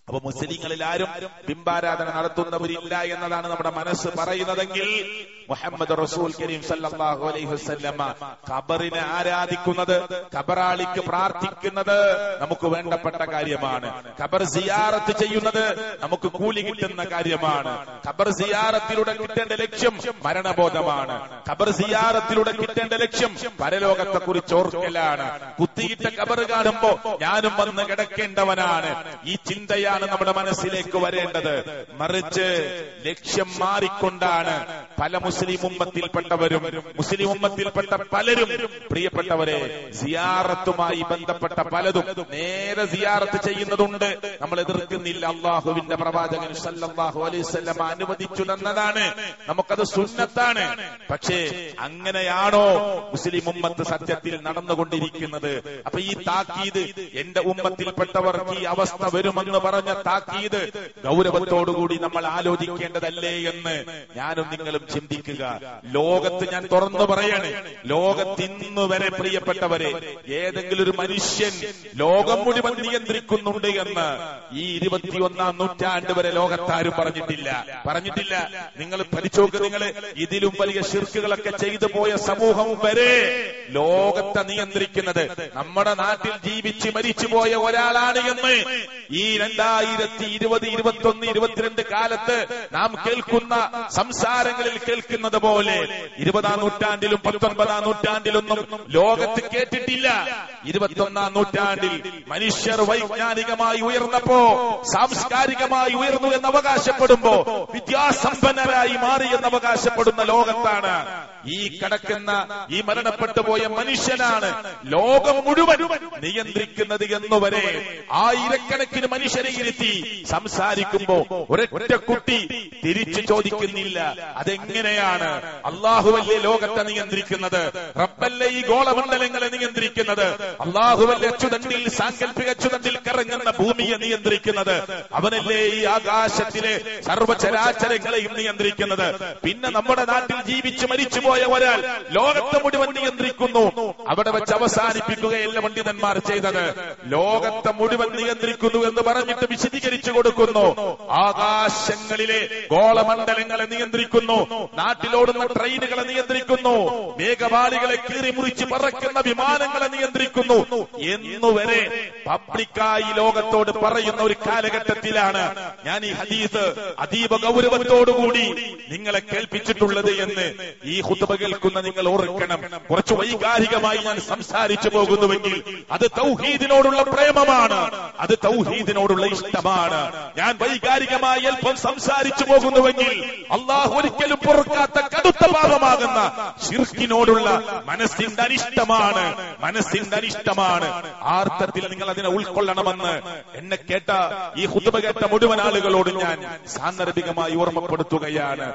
S1: അപ്പൊ മുസ്ലിങ്ങളിൽ ആരും ബിംബാരാധന നടത്തുന്നവരില്ല എന്നതാണ് നമ്മുടെ മനസ്സ് പറയുന്നതെങ്കിൽ മുഹമ്മദ് റസൂൽ കരീം സല്ലല്ലാഹു അലൈഹി വസല്ലമ ഖബറിനെ ആരാധിക്കുന്നത് ഖബറാളിക്ക് പ്രാർത്ഥിക്കുന്നത് നമുക്ക് വേണ്ടപ്പെട്ട കാര്യമാണ് ഖബർ സിയാറത്ത് ചെയ്യുന്നത് നമുക്ക് കൂലി കിട്ടുന്ന കാര്യമാണ് ഖബർ സിയാറത്തിലൂടെ കിട്ടേണ്ട ലക്ഷ്യം മരണബോധമാണ് ഖബർ സിയാറത്തിലൂടെ കിട്ടേണ്ട ലക്ഷ്യം പരലോകത്തെ കുറിച്ച് ഓർക്കലാണ് കുത്തിയിട്ട ഖബർ കാണുമ്പോ ഞാനും വന്ന് കിടക്കേണ്ടവനാണ് ഈ ചിന്തയാണ് നമ്മുടെ മനസ്സിലേക്ക് വരേണ്ടത് മറിച്ച് ലക്ഷ്യം മാറിക്കൊണ്ടാണ് പല മുസ്ലിം ഉമ്മത്തിൽപ്പെട്ടവരും മുസ്ലിം ഉമ്മത്തിൽപ്പെട്ട പലരും പ്രിയപ്പെട്ടവരെ സിയാറത്തുമായി ബന്ധപ്പെട്ട പലതും നേരെ സിയാറത്ത് ചെയ്യുന്നതുണ്ട് നമ്മൾ എതിർക്കുന്നില്ല അള്ളാഹുവിന്റെ പ്രവാചകൻ സല്ലല്ലാഹു അലൈഹി വസല്ലം അനുവദിച്ചു തന്നതാണ് നമുക്കത് സുന്നത്താണ് പക്ഷേ അങ്ങനെയാണോ മുസ്ലിം ഉമ്മത്ത് സത്യത്തിൽ നടന്നുകൊണ്ടിരിക്കുന്നത് അപ്പൊ ഈ താക്കീത് എന്റെ ഉമ്മത്തിൽപ്പെട്ടവർക്ക് ഈ അവസ്ഥ വരുമെന്ന് പറഞ്ഞ താക്കീത് ഗൗരവത്തോടുകൂടി നമ്മൾ ആലോചിക്കേണ്ടതല്ലേ എന്ന് ഞാനും നിങ്ങളും ചിന്തിക്കുക ലോകത്ത് ഞാൻ തുറന്നു പറയാണ് ലോകത്ത് ഇന്ന് വരെ പ്രിയപ്പെട്ടവരെ ഏതെങ്കിലും ഒരു മനുഷ്യൻ ലോകം മുഴുവൻ നിയന്ത്രിക്കുന്നുണ്ട് എന്ന് ഈ ഇരുപത്തിയൊന്നാം നൂറ്റാണ്ട് വരെ ലോകത്താരും പറഞ്ഞിട്ടില്ല പറഞ്ഞിട്ടില്ല നിങ്ങൾ പഠിച്ചോക്ക് നിങ്ങൾ ഇതിലും വലിയ ശിർക്കുകളൊക്കെ ചെയ്തു പോയ സമൂഹം വരെ ലോകത്തെ നിയന്ത്രിക്കുന്നത് നമ്മുടെ നാട്ടിൽ ജീവിച്ച് മരിച്ചു പോയ ഒരാളാണ് എന്ന് ഈ രണ്ടായിരത്തി ഇരുപത് ഇരുപത്തൊന്ന് ഇരുപത്തിരണ്ട് കാലത്ത് നാം കേൾക്കുന്ന സംസാരങ്ങളിൽ കേൾക്കുന്നത് പോലെ ഇരുപതാം നൂറ്റാണ്ടിലും പത്തൊൻപതാം നൂറ്റാണ്ടിലൊന്നും ലോകത്ത് കേട്ടിട്ടില്ല ഇരുപത്തൊന്നാം നൂറ്റാണ്ടിൽ മനുഷ്യർ വൈജ്ഞാനികമായി ഉയർന്നപ്പോ സാംസ്കാരികമായി ഉയർന്നു എന്ന് അവകാശപ്പെടുമ്പോ വിദ്യാസമ്പന്നരായി മാറി എന്ന് അവകാശപ്പെടുന്ന ലോകത്താണ് ഈ കിടക്കുന്ന ഈ മരണപ്പെട്ടു പോയ മനുഷ്യനാണ് ലോകം മുഴുവൻ നിയന്ത്രിക്കുന്നത് എന്നുവരെ ആയിരക്കണക്കിന് മനുഷ്യരെ ഇരുത്തി സംസാരിക്കുമ്പോ ഒരൊറ്റ കുട്ടി തിരിച്ചു ചോദിക്കുന്നില്ല അതെങ്ങനെയാണ് അള്ളാഹുവല്ലേ ലോകത്തെ നിയന്ത്രിക്കുന്നത് റബ്ബല്ലേ ഈ ഗോളമണ്ഡലങ്ങളെ നിയന്ത്രിക്കുന്നത് അള്ളാഹുവല്ലേ അച്ചുതണ്ടിൽ സാങ്കല്പിക അച്ചുതണ്ടിൽ കറങ്ങുന്ന ഭൂമിയെ നിയന്ത്രിക്കുന്നത് അവനല്ലേ ഈ ആകാശത്തിലെ സർവചരാചരങ്ങളെയും നിയന്ത്രിക്കുന്നത് പിന്നെ നമ്മുടെ നാട്ടിൽ ജീവിച്ച് മരിച്ചുപോയ ഒരാൾ ലോകത്തെ മുഴുവൻ നിയന്ത്രിക്കുന്നു അവിടെ വെച്ച് അവസാനിപ്പിക്കുകയല്ല പണ്ഡിതന്മാർ ചെയ്തത് ലോകത്തെ മുഴുവൻ നിയന്ത്രിക്കുന്നു എന്ന് പറഞ്ഞിട്ട് വിശദീകരിച്ചു കൊടുക്കുന്നു ആകാശങ്ങളിലെ ഗോളമണ്ഡലങ്ങളെ നിയന്ത്രിക്കുന്നു നാട്ടിലോടുന്ന ട്രെയിനുകളെ നിയന്ത്രിക്കുന്നു മേഘവാളികളെ കീറി മുറിച്ച് പറക്കുന്ന വിമാനങ്ങളെ നിയന്ത്രിക്കുന്നു എന്നുവരെ പബ്ലിക്കായി ലോകത്തോട് പറയുന്ന ഒരു കാലഘട്ടത്തിലാണ് ഞാൻ ഈ ഹദീസ് അതീവ ഗൗരവത്തോടുകൂടി നിങ്ങളെ കേൾപ്പിച്ചിട്ടുള്ളത് എന്ന് ഈ ഹുതബ കേൾക്കുന്ന നിങ്ങൾ ഓർക്കണം കുറച്ച് വൈകാരികമായി ഞാൻ സംസാരിച്ചു പോകുന്നുവെങ്കിൽ അത് തൗഹീദിനോടുള്ള പ്രേമമാണ് അത് തൗഹീദിനോടുള്ള ഇഷ്ടമാണ് ഞാൻ വൈകാരികമായി അല്പം സംസാരിച്ചു പോകുന്നുവെങ്കിൽ അള്ളാഹു ഒരിക്കലും പൊറുക്കാത്ത കടുത്ത പാപമാകുന്ന ഷിർക്കിനോടുള്ള മനസ്സിന്റെ അനിഷ്ടമാണ് മനസ്സിന്റെ അനിഷ്ടമാണ് ആർത്ഥത്തിൽ നിങ്ങൾ അതിനെ ഉൾക്കൊള്ളണമെന്ന് എന്നെ കേട്ട ഈ ഹുതുബ കേട്ട മുഴുവൻ ആളുകളോട് ഞാൻ സാന്ദർഭികമായി ഓർമ്മപ്പെടുത്തുകയാണ്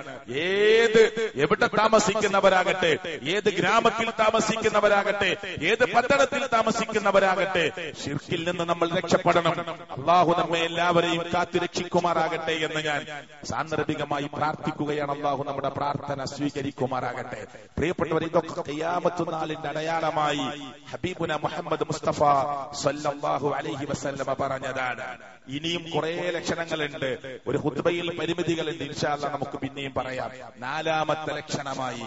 S1: ഏത് എവിടെ താമസിക്കുന്നവരാകട്ടെ ഏത് ഗ്രാമത്തിൽ താമസിക്കുന്നവരാകട്ടെ ഏത് പട്ടണത്തിൽ താമസിക്കുന്നവരാകട്ടെ ഷിർക്കിൽ നിന്ന് നമ്മൾ രക്ഷപ്പെടണം അള്ളാഹു നമ്മെ എല്ലാവരെയും കാത്തു രക്ഷിക്കുമാറാകട്ടെ എന്ന് ഞാൻ സാന്ദർഭികമായി പ്രാർത്ഥിക്കുകയാണ് അള്ളാഹു നമ്മുടെ പ്രാർത്ഥന സ്വീകരിക്കുമാറാകട്ടെ പ്രിയപ്പെട്ടവർ ഇതൊക്കെ കയ്യാമത്തു നാളിന്റെ അടയാളമായി ഹബീബുന മുഹമ്മദ് മുസ്തഫ സല്ലല്ലാഹു അലൈഹി വസല്ലമ പറഞ്ഞതാണ് ഇനിയും കുറെ ലക്ഷണങ്ങളുണ്ട് ഒരു ഹുദ്ബയിൽ പരിമിതികളുണ്ട് ഇൻഷാല്ല നമുക്ക് പിന്നെയും പറയാം നാലാമത്തെ ലക്ഷണമായി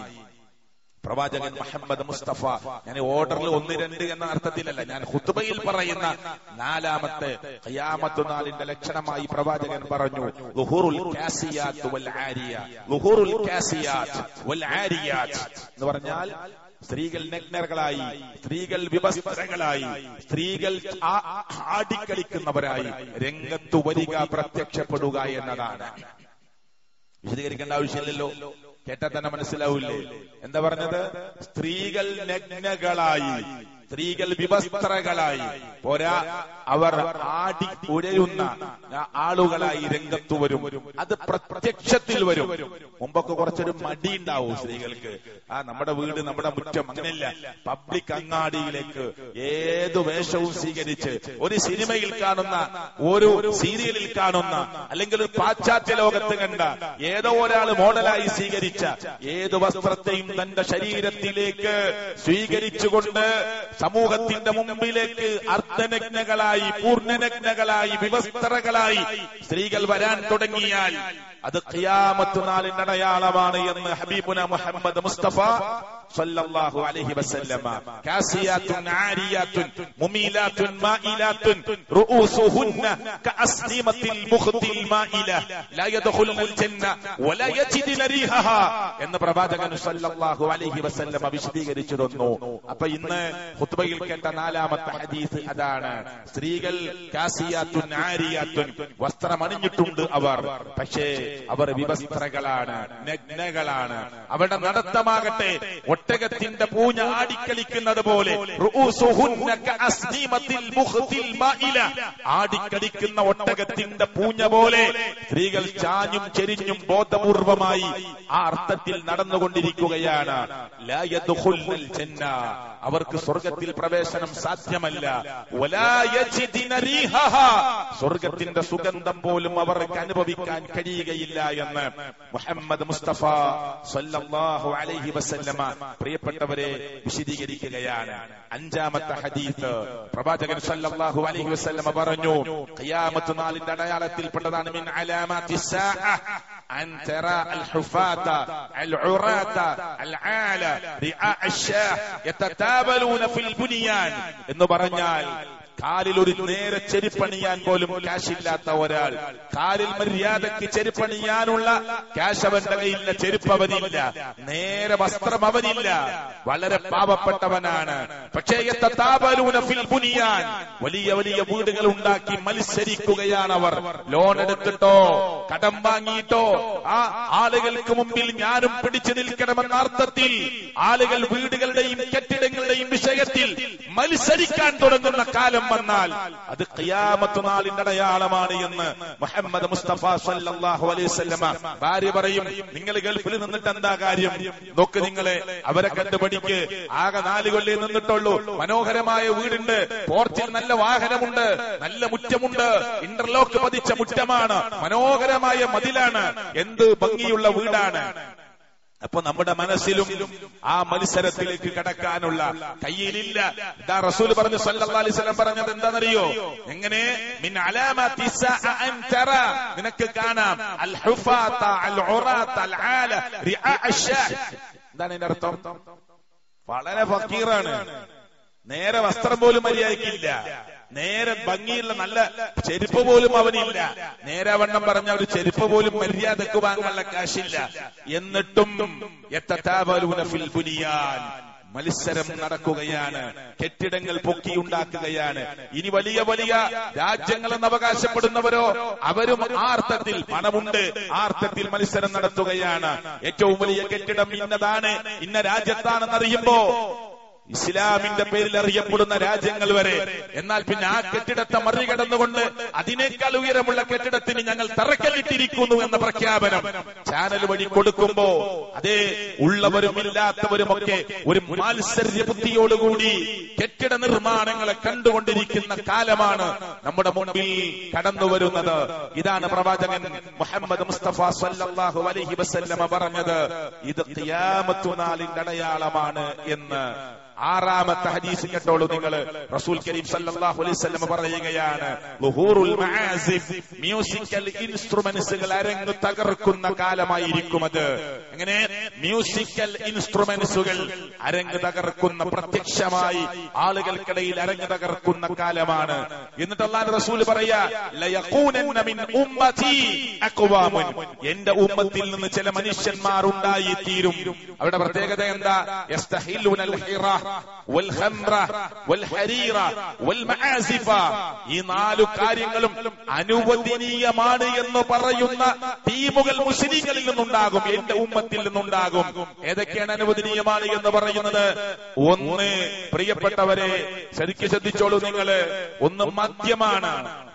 S1: പ്രവാചകൻ മുഹമ്മദ് മുസ്തഫ ഞാൻ ഓർഡറിൽ ഒന്ന് രണ്ട് എന്ന അർത്ഥത്തിലല്ല ഞാൻ ഹുത്തുബയിൽ പറയുന്ന നാലാമത്തെ ഖിയാമത്തു നാളിന്റെ ലക്ഷണമായി പ്രവാചകൻ പറഞ്ഞു ലുഹൂറുൽ കാസിയാത്ത് വൽ ആരിയ ലുഹൂറുൽ കാസിയാത്ത് വൽ ആരിയാത്ത് എന്ന് പറഞ്ഞാൽ സ്ത്രീകൾ നഗ്നകളായി സ്ത്രീകൾ വിവസ്ത്രകളായി സ്ത്രീകൾ ആ- ആടിക്കളിക്കുന്നവരായി രംഗത്തു വരിക പ്രത്യക്ഷപ്പെടുക എന്നതാണ് വിശദീകരിക്കേണ്ട ആവശ്യമില്ലല്ലോ കേട്ടാൽ തന്നെ മനസ്സിലാവില്ലേ എന്താ പറഞ്ഞത് സ്ത്രീകൾ നഗ്നകളായി സ്ത്രീകൾ വിവസ്ത്രകളായി പോരാ അവർ ആടി ഉഴയുന്ന ആളുകളായി രംഗത്തു വരും അത് പ്രത്യക്ഷത്തിൽ വരും മുമ്പൊക്കെ കുറച്ചൊരു മടി ഉണ്ടാവും സ്ത്രീകൾക്ക് ആ നമ്മുടെ വീട് നമ്മുടെ മുറ്റം അങ്ങനെയല്ല പബ്ലിക് അങ്ങാടിയിലേക്ക് ഏതു വേഷവും സ്വീകരിച്ച് ഒരു സിനിമയിൽ കാണുന്ന ഒരു സീരിയലിൽ കാണുന്ന അല്ലെങ്കിൽ ഒരു പാശ്ചാത്യ ലോകത്ത് കണ്ട ഏതോ ഒരാൾ മോഡലായി സ്വീകരിച്ച ഏത് വസ്ത്രത്തെയും തന്റെ ശരീരത്തിലേക്ക് സ്വീകരിച്ചുകൊണ്ട് സമൂഹത്തിന്റെ മുമ്പിലേക്ക് അർദ്ധനഗ്നകളായി പൂർണ്ണനഗ്നകളായി വിവസ്ത്രകളായി സ്ത്രീകൾ വരാൻ തുടങ്ങിയാൽ അത് ഖിയാമത്ത് നാളിന്റെ അടയാളമാണ് എന്ന് ഹബീബുന മുഹമ്മദ് മുസ്തഫ സല്ലല്ലാഹു അലൈഹി വസല്ലമ കാസിയാത്തുൻ ആരിയാത്തുൻ മുമീലാത്തുൻ മായിലാത്തുൻ റൂസുഹുന്ന കഅസ്നിമത്തിൽ മുഖ്തിൽ മായില ലാ യദ്ഖുലുൽ ജന്ന വലാ യജിദുന റീഹഹ എന്ന് പ്രവാചകൻ സല്ലല്ലാഹു അലൈഹി വസല്ലമ വിശദീകരിച്ചു തന്നു അപ്പൊ ഇന്ന് ഖുത്ബയിൽ കേട്ട നാലാമത്തെ ഹദീസ് അതാണ് സ്ത്രീകൾ കാസിയാത്തുൻ ആരിയാത്തുൻ വസ്ത്രം അണിഞ്ഞിട്ടുണ്ട് അവർ പക്ഷേ അവർ വിവസ്ത്രകളാണ് നഗ്നകളാണ് അവരുടെ നടത്തമാകട്ടെ ഒട്ടകത്തിന്റെ പൂഞ്ഞ ആടിക്കളിക്കുന്നത് പോലെ റൂസുഹുന്ന കഅസ്നീമത്തിൽ മുഖ്തിൽ മായില. ആടിക്കളിക്കുന്ന ഒട്ടകത്തിന്റെ പൂഞ്ഞ പോലെ സ്ത്രീകൾ ചാഞ്ഞും ചെരിഞ്ഞും ബോധപൂർവമായി ആ അർത്ഥത്തിൽ നടന്നുകൊണ്ടിരിക്കുകയാണ് ലാ യദ്ഖുൽനൽ ജന്ന. അവർക്ക് സ്വർഗത്തിൽ പ്രവേശനം സാധ്യമല്ല വലാ യജിദിന റീഹഹ. സ്വർഗത്തിന്റെ സുഗന്ധം പോലും അവർക്ക് അനുഭവിക്കാൻ കഴിയുകയില്ല എന്ന് മുഹമ്മദ് മുസ്തഫ സല്ലല്ലാഹു അലൈഹി വസല്ലമ പ്രിയപ്പെട്ടവരെ വിശദീകരിക്കുകയാണ് അഞ്ചാമത്തെ ഹദീസ് പ്രവാചകൻ സല്ലല്ലാഹു അലൈഹി വസല്ലമ പറഞ്ഞു ഖിയാമത്ത് നാളിന്റെ അടയാളത്തിൽപ്പെട്ടതാണ് മിൻ അലാമാത്തി സാഅ അൻ തറാ അൽ ഹുഫാത അൽ ഉറാത അൽ ആല റിആ അശ്ശാഹ് യതതാബലൂന ഫിൽ ബുനിയാൻ എന്ന് പറഞ്ഞാൽ കാലിൽ ഒരു നേരെ ചെരുപ്പണിയാൻ പോലും കാശില്ലാത്ത ഒരാൾ കാലിൽ മര്യാദയ്ക്ക് ചെരുപ്പണിയാനുള്ള ക്യാഷ് അവന്റെ കയ്യില്ല ചെരുപ്പ് അവനില്ല നേരെ വസ്ത്രം അവനില്ല വളരെ പാവപ്പെട്ടവനാണ് പക്ഷേ യത്തതാബലൂന ഫിൽ ബുനിയാൻ വലിയ വലിയ വീടുകൾ ഉണ്ടാക്കി മത്സരിക്കുകയാണ് അവർ ലോൺ എടുത്തിട്ടോ കടം വാങ്ങിയിട്ടോ ആ ആളുകൾക്ക് മുമ്പിൽ ഞാനും പിടിച്ചു നിൽക്കണമെന്ന അർത്ഥത്തിൽ ആളുകൾ വീടുകളുടെയും കെട്ടിടങ്ങളുടെയും വിഷയത്തിൽ മത്സരിക്കാൻ തുടങ്ങുന്ന കാലം വന്നാൽ അത് ഖിയാമത്ത് നാളിന്റെ അടയാളമാണ് എന്ന് മുഹമ്മദ് മുസ്തഫ സല്ലല്ലാഹു അലൈഹി വസല്ലമ ഭാര്യ പറയും നിങ്ങൾ ഗൾഫിൽ നിന്നിട്ട് എന്താ കാര്യം നോക്ക് നിങ്ങളെ അവരെ കണ്ടുപടിക്ക് ആകെ നാല് കൊല്ലം നിന്നിട്ടുള്ളൂ മനോഹരമായ വീടുണ്ട് പോർച്ചിൽ നല്ല വാഹനമുണ്ട് നല്ല മുറ്റമുണ്ട് ഇന്റർലോക്ക് പതിച്ച മുറ്റമാണ് മനോഹരമായ മതിലാണ് എന്ത് ഭംഗിയുള്ള വീടാണ് അപ്പൊ നമ്മുടെ മനസ്സിലും ആ മത്സരത്തിലേക്ക് കടക്കാനുള്ള കയ്യിലില്ല ഇതാ റസൂൽ പറഞ്ഞു സല്ലല്ലാഹു അലൈഹി വസല്ലം പറഞ്ഞത് എന്താണെന്നറിയോ എങ്ങനെ മിൻ അലാമത്തി സഅ അൻ തറ നിനക്ക് കാണാം അൽ ഹുഫാത അൽ ഉറാത അൽ ആല റിആ അശ്ശാഹ് എന്താണ് ഇതിന്റെ അർത്ഥം വളരെ ഫക്കീറാണ് നേരെ വസ്ത്രം പോലും മര്യാദയ്ക്കില്ല നേരെ ഭംഗിയുള്ള നല്ല ചെരുപ്പ് പോലും അവനില്ല നേരെ വണ്ണം പറഞ്ഞ ഒരു ചെരുപ്പ് പോലും മര്യാദക്ക് വാങ്ങാനുള്ള കാശില്ല എന്നിട്ടും യത്തതാബലൂന ഫിൽ ബുനിയാൻ മത്സരം നടക്കുകയാണ് കെട്ടിടങ്ങൾ പൊക്കിയുണ്ടാക്കുകയാണ് ഇനി വലിയ വലിയ രാജ്യങ്ങളെന്ന് അവകാശപ്പെടുന്നവരോ അവരും ആ അർത്ഥത്തിൽ പണമുണ്ട് ആ അർത്ഥത്തിൽ മത്സരം നടത്തുകയാണ് ഏറ്റവും വലിയ കെട്ടിടം ഇന്നതാണ് ഇന്ന രാജ്യത്താണെന്നറിയുമ്പോ ഇസ്ലാമിന്റെ പേരിൽ അറിയപ്പെടുന്ന രാജ്യങ്ങൾ വരെ എന്നാൽ പിന്നെ ആ കെട്ടിടത്തെ മറികടന്നുകൊണ്ട് അതിനേക്കാൾ ഉയരമുള്ള കെട്ടിടത്തിന് ഞങ്ങൾ തറക്കല്ലിട്ടിരിക്കുന്നു എന്ന പ്രഖ്യാപനം ചാനൽ വഴി കൊടുക്കുമ്പോ അതേ ഉള്ളവരും ഇല്ലാത്തവരുമൊക്കെ ഒരു മാത്സര്യ ബുദ്ധിയോടുകൂടി കെട്ടിട നിർമ്മാണങ്ങളെ കണ്ടുകൊണ്ടിരിക്കുന്ന കാലമാണ് നമ്മുടെ മുൻപിൽ കടന്നു വരുന്നത് ഇതാണ് പ്രവാചകൻ മുഹമ്മദ് മുസ്തഫ സല്ലല്ലാഹു അലൈഹി വസല്ലമ പറഞ്ഞത് ഇത് ഖിയാമത്തു നാളിന്റെ അടയാളമാണ് എന്ന് ആറാമത്തെ ഹദീസ് കേട്ടോളൂ നിങ്ങൾ റസൂൽ കരീം സല്ലല്ലാഹു അലൈഹി വസല്ലം പറയുകയാണ് ളുഹൂറുൽ മആസിഫ് മ്യൂസിക്കൽ ഇൻസ്ട്രുമെന്റ്സുകൾ അരങ്ങ് തകർക്കുന്ന കാലമായിരിക്കും അത് എങ്ങനെ മ്യൂസിക്കൽ ഇൻസ്ട്രുമെന്റ്സുകൾ അരങ്ങ് തകർക്കുന്ന പ്രത്യക്ഷമായി ആളുകൾക്കിടയിൽ അരങ്ങ് തകർക്കുന്ന കാലമാണ് എന്നിട്ട് അള്ളാഹു റസൂൽ പറയാ ലയഖൂനന്ന മിൻ ഉമ്മതി അഖ്വാമുൻ എന്റെ ഉമ്മത്തിൽ നിന്ന് ചില മനുഷ്യന്മാർ ഉണ്ടായി തീരും അവരുടെ പ്രത്യേകത എന്താ യസ്തഹിലുനൽ ഹിറ വൽഖംറ വൽഹരീറ വൽമആസിഫ ഈ നാലു കാര്യങ്ങളും അനുവദനീയമാണ് എന്ന് പറയുന്ന ടീമുകൾ മുസ്ലിങ്ങളിൽ നിന്നുണ്ടാകും എന്റെ ഉമ്മത്തിൽ നിന്നുണ്ടാകും ഏതൊക്കെയാണ് അനുവദനീയമാണ് എന്ന് പറയുന്നത് ഒന്ന് പ്രിയപ്പെട്ടവരെ ശരിക്കും ശ്രദ്ധിച്ചോളൂ നിങ്ങള് ഒന്ന് മദ്യമാണ്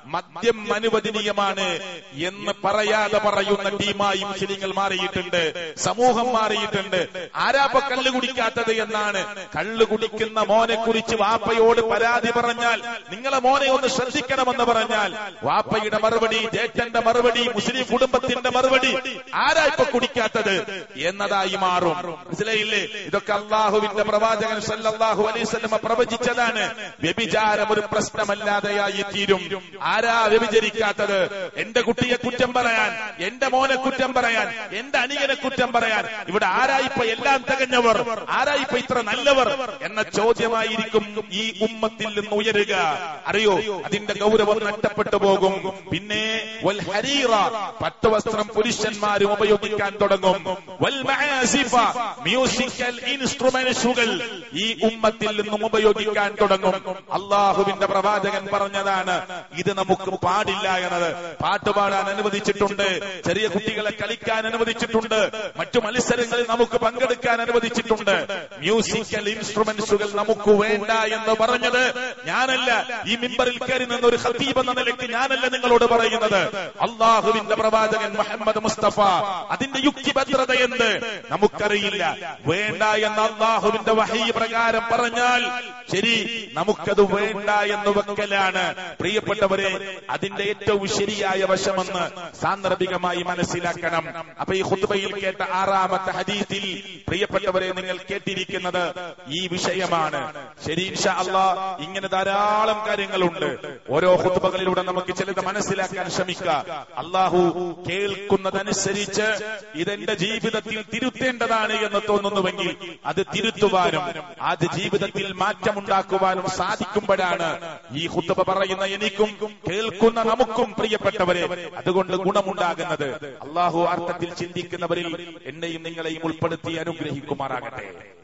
S1: മദ്യം അനുവദനീയമാണ് എന്ന് പറയാതെ പറയുന്ന ടീമായി മുസ്ലിങ്ങൾ മാറിയിട്ടുണ്ട് സമൂഹം മാറിയിട്ടുണ്ട് ആരാപ്പ കള്ളു കുടിക്കാത്തത് എന്നാണ് കള്ളു കുടിക്കുന്ന മോനെ കുറിച്ച് വാപ്പയോട് പരാതി പറഞ്ഞാൽ നിങ്ങളെ മോനെ ഒന്ന് ശ്രദ്ധിക്കണമെന്ന് പറഞ്ഞാൽ വാപ്പയുടെ മറുപടി ജേറ്റന്റെ മറുപടി മുസ്ലിം കുടുംബത്തിന്റെ മറുപടി ആരാ ഇപ്പൊ കുടിക്കാത്തത് എന്നതായി മാറും മനസ്സിലായില്ലേ ഇതൊക്കെ അള്ളാഹുവിന്റെ പ്രവാചകൻ സല്ലല്ലാഹു അലൈഹി വസല്ലമ പ്രവചിച്ചതാണ് വ്യഭിചാരം ഒരു പ്രശ്നമല്ലാതെയായി തീരും ആരാ വ്യഭിചരിക്കാത്തത് എന്റെ കുട്ടിയെ കുറ്റം പറയാൻ എന്റെ മോനെ കുറ്റം പറയാൻ എന്റെ അനിയനെ കുറ്റം പറയാൻ ഇവിടെ ആരായിപ്പോ എല്ലാം തികഞ്ഞവർ ആരായിപ്പോ ഇത്ര നല്ലവർ എന്ന ചോദ്യമായിരിക്കും ഈ ഉമ്മത്തിൽ നിന്ന് ഉയരുക അറിയോ അതിന്റെ ഗൗരവം നഷ്ടപ്പെട്ടു പോകും പിന്നെ വൽ ഹരീറ പട്ടുവസ്ത്രം പുരുഷന്മാരും ഉപയോഗിക്കാൻ തുടങ്ങും വൽ മആസിഫ മ്യൂസിക്കൽ ഇൻസ്ട്രുമെന്റ്സുകൾ ഈ ഉമ്മത്തിൽ നിന്നും ഉപയോഗിക്കാൻ തുടങ്ങും അള്ളാഹുവിന്റെ പ്രവാചകൻ പറഞ്ഞതാണ് ഇത് നമുക്ക് പാടില്ല എന്നത് പാട്ട് പാടാൻ അനുവദിച്ചിട്ടുണ്ട് ചെറിയ കുട്ടികളെ കളിക്കാൻ അനുവദിച്ചിട്ടുണ്ട് മറ്റു മത്സരങ്ങളിൽ നമുക്ക് പങ്കെടുക്കാൻ അനുവദിച്ചിട്ടുണ്ട് മ്യൂസിക്കൽ ഇൻസ്ട്രുമെന്റ്സുകൾ നമുക്ക് വേണ്ട എന്ന് പറഞ്ഞത് ഞാനല്ല ഈ മിമ്പറിൽ കയറി നിന്ന ഒരു ഖത്തീബ് എന്ന നിലയ്ക്ക് ഞാനല്ല നിങ്ങളോട് പറയുന്നത് അള്ളാഹുവിന്റെ പ്രവാചകൻ മുഹമ്മദ് മുസ്തഫ അതിന്റെ യുക്തിഭദ്രത എന്ത് നമുക്കറിയില്ല വേണ്ട എന്ന അള്ളാഹുവിന്റെ വഹി പ്രകാരം പറഞ്ഞാൽ ശരി നമുക്കത് വേണ്ട എന്ന് വെക്കലാണ് പ്രിയപ്പെട്ടവരെ അതിന്റെ ഏറ്റവും ശരിയായ വശമെന്ന് സാന്ദർഭികമായി മനസ്സിലാക്കണം അപ്പൊ ഈ ഹുദ്ബയിൽ കേട്ട ആറാമത്തെ ഹദീസിൽ പ്രിയപ്പെട്ടവരെ നിങ്ങൾ കേട്ടിരിക്കുന്നത് ഈ വിഷയമാണ് ശരി ഇൻഷാ അള്ളാ ഇങ്ങനെ ധാരാളം കാര്യങ്ങളുണ്ട് ഓരോ ഹുദ്ബകളിലൂടെ നമുക്ക് ചിലത് മനസ്സിലാക്കാൻ ശ്രമിക്കുക അള്ളാഹു കേൾക്കുന്നതനുസരിച്ച് ഇതെന്റെ ജീവിതത്തിൽ തിരുത്തേണ്ടതാണ് എന്ന് തോന്നുന്നുവെങ്കിൽ അത് തിരുത്തുവാനും അത് ജീവിതത്തിൽ മാറ്റമുണ്ടാക്കുവാനും സാധിക്കുമ്പോഴാണ് ഈ ഹുത്തബ പറയുന്ന എനിക്കും കേൾക്കുന്ന നമുക്കും പ്രിയപ്പെട്ടവരെ അതുകൊണ്ട് ഗുണമുണ്ടാകുന്നത് അള്ളാഹു അർത്ഥത്തിൽ ചിന്തിക്കുന്നവരിൽ എന്നെയും നിങ്ങളെയും ഉൾപ്പെടുത്തി അനുഗ്രഹിക്കുമാറാകട്ടെ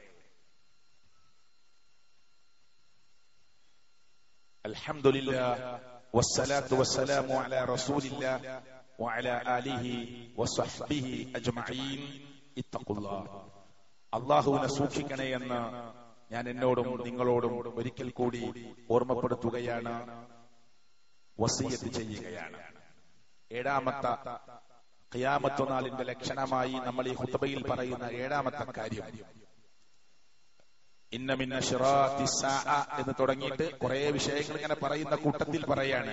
S1: അൽഹംദുലില്ലാ والصلاة والسلام على رسول الله وعلى آله وصحبه أجمعين اتقوا الله അള്ളാഹുവിനെ സൂക്ഷിക്കണേ എന്ന് ഞാൻ എന്നോടും നിങ്ങളോടും ഒരിക്കൽ കൂടി ഓർമ്മപ്പെടുത്തുകയാണ് വസീയത്ത് ചെയ്യുകയാണ് ഏഴാമത്തെ ഖിയാമത്ത് നാളിന്റെ ലക്ഷണമായി നമ്മൾ ഈ ഹുത്തബയിൽ പറയുന്ന ഏഴാമത്തെ കാര്യം ഇന്നമിന്ന എന്ന് തുടങ്ങിയിട്ട് കുറെ വിഷയങ്ങൾ ഇങ്ങനെ പറയുന്ന കൂട്ടത്തിൽ പറയാണ്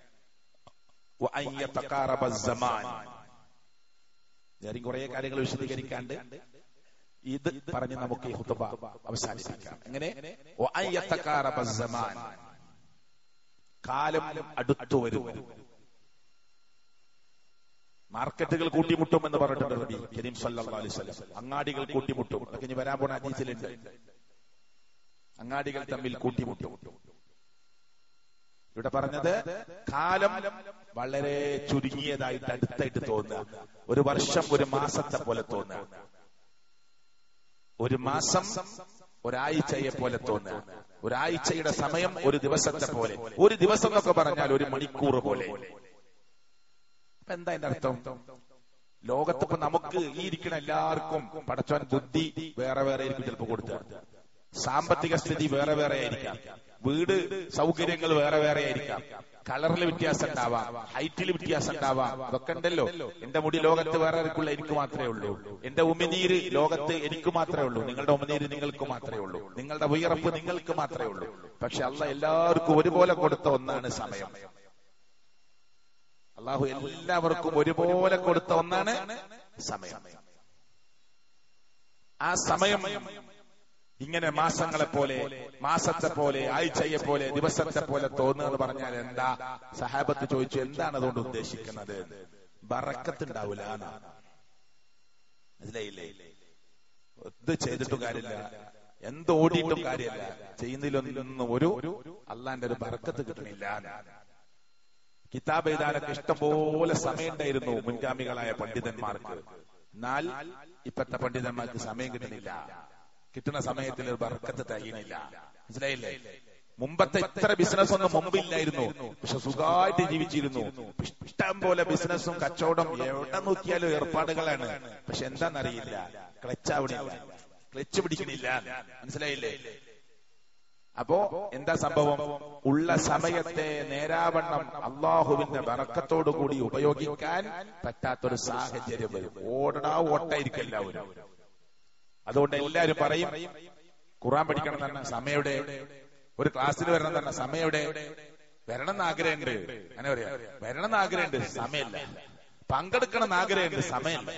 S1: ഞാൻ കുറെ കാര്യങ്ങൾ വിശദീകരിക്കാണ്ട് ഇത് പറഞ്ഞ് നമുക്ക് ഈ ഹുത്തുബ അവസാനിപ്പിക്കാം എങ്ങനെ കാലം അടുത്തു വരും മാർക്കറ്റുകൾ കൂട്ടിമുട്ടും എന്ന് പറഞ്ഞിട്ടുണ്ട് നബി കരീം സല്ലല്ലാഹു അലൈഹി വസല്ലം അങ്ങാടികൾ കൂട്ടിമുട്ടും അതൊക്കെ ഇനി വരാൻ പോണ ഹദീസിലുണ്ട് അങ്ങാടികൾ തമ്മിൽ കൂട്ടിമുട്ടും ഇവിടെ പറഞ്ഞത് കാലം വളരെ ചുരുങ്ങിയതായിട്ട് അടുത്തായിട്ട് തോന്നുക ഒരു വർഷം ഒരു മാസത്തെ പോലെ തോന്നുക ഒരു മാസം ഒരാഴ്ചയെ പോലെ തോന്നുക ഒരാഴ്ചയുടെ സമയം ഒരു ദിവസത്തെ പോലെ ഒരു ദിവസം എന്നൊക്കെ പറഞ്ഞാൽ ഒരു മണിക്കൂർ പോലെ അപ്പൊ എന്താ എന്റെ അർത്ഥം ലോകത്തിപ്പോ നമുക്ക് ഈ ഇരിക്കണ എല്ലാവർക്കും പടച്ചോൻ ബുദ്ധി വേറെ വേറെ ആയിരിക്കും ചിലപ്പോൾ കൊടുക്കുക സാമ്പത്തിക സ്ഥിതി വേറെ വേറെ ആയിരിക്കാം വീട് സൗകര്യങ്ങൾ വേറെ വേറെ ആയിരിക്കാം കളറിൽ വ്യത്യാസം ഉണ്ടാവാം ഹൈറ്റിൽ വ്യത്യാസം ഉണ്ടാവാം അതൊക്കെ ഉണ്ടല്ലോ എന്റെ മുടി ലോകത്ത് വേറെ ആർക്കുള്ള എനിക്ക് മാത്രമേ ഉള്ളൂ എന്റെ ഉമിനീര് ലോകത്ത് എനിക്ക് മാത്രമേ ഉള്ളൂ നിങ്ങളുടെ ഉമിനീര് നിങ്ങൾക്ക് മാത്രമേ ഉള്ളൂ നിങ്ങളുടെ ഉയർപ്പ് നിങ്ങൾക്ക് മാത്രമേ ഉള്ളൂ പക്ഷെ അല്ല എല്ലാവർക്കും ഒരുപോലെ കൊടുത്ത ഒന്നാണ് സമയം അള്ളാഹു എല്ലാവർക്കും ഒരുപോലെ കൊടുത്ത ഒന്നാണ് സമയം ആ സമയം ഇങ്ങനെ മാസങ്ങളെ പോലെ മാസത്തെ പോലെ ആഴ്ചയെ പോലെ ദിവസത്തെ പോലെ തോന്നുക എന്ന് പറഞ്ഞാൽ എന്താ സഹാബത്ത് ചോദിച്ചു എന്താണ് അതുകൊണ്ട് ഉദ്ദേശിക്കുന്നത് ബറക്കത്തുണ്ടാവില്ല മനസ്സിലായില്ലേ ഇത് ചെയ്തിട്ടും കാര്യമില്ല എന്ത് ഓടിയിട്ടും കാര്യമില്ല ചെയ്യുന്നതിലൊന്നും ഒരു അള്ളാന്റെ ഒരു ബറക്കത്ത് കിട്ടണില്ല കിതാബ് എഴുതാനൊക്കെ ഇഷ്ടംപോലെ സമയമുണ്ടായിരുന്നു മുൻഗാമികളായ പണ്ഡിതന്മാർക്ക് എന്നാൽ ഇപ്പത്തെ പണ്ഡിതന്മാർക്ക് സമയം കിട്ടുന്നില്ല കിട്ടുന്ന സമയത്തിൽ ഒരു ബർക്കത്ത് തയ്യണില്ല മനസ്സിലായില്ലേ മുമ്പത്തെ ഇത്ര ബിസിനസ് ഒന്നും മുമ്പില്ലായിരുന്നു പക്ഷെ സുഖമായിട്ട് ജീവിച്ചിരുന്നു ഇഷ്ടം പോലെ ബിസിനസ്സും കച്ചവടം എവിടെ നോക്കിയാലും ഏർപ്പാടുകളാണ് പക്ഷെ എന്താണെന്നറിയില്ല ക്ലച്ച് ആവണില്ല ക്ലച്ച് പിടിക്കണില്ല മനസ്സിലായില്ലേ അപ്പോ എന്താ സംഭവം ഉള്ള സമയത്തെ നേരാവണ്ണം അള്ളാഹുവിന്റെ വറക്കത്തോടു കൂടി ഉപയോഗിക്കാൻ പറ്റാത്തൊരു സാഹചര്യം വരും ഓടടാ ഓട്ടായിരിക്കും എല്ലാവരും അതുകൊണ്ട് എല്ലാവരും പറയും ഖുറാൻ പഠിക്കണം തന്നെ സമയയുടെ ഒരു ക്ലാസ്സിൽ വരണം തന്നെ സമയയുടെ വരണം എന്ന് ആഗ്രഹമുണ്ട് അങ്ങനെ പറയാ വരണം എന്ന് ആഗ്രഹമുണ്ട് സമയമില്ല പങ്കെടുക്കണം എന്ന് ആഗ്രഹമുണ്ട് സമയമില്ല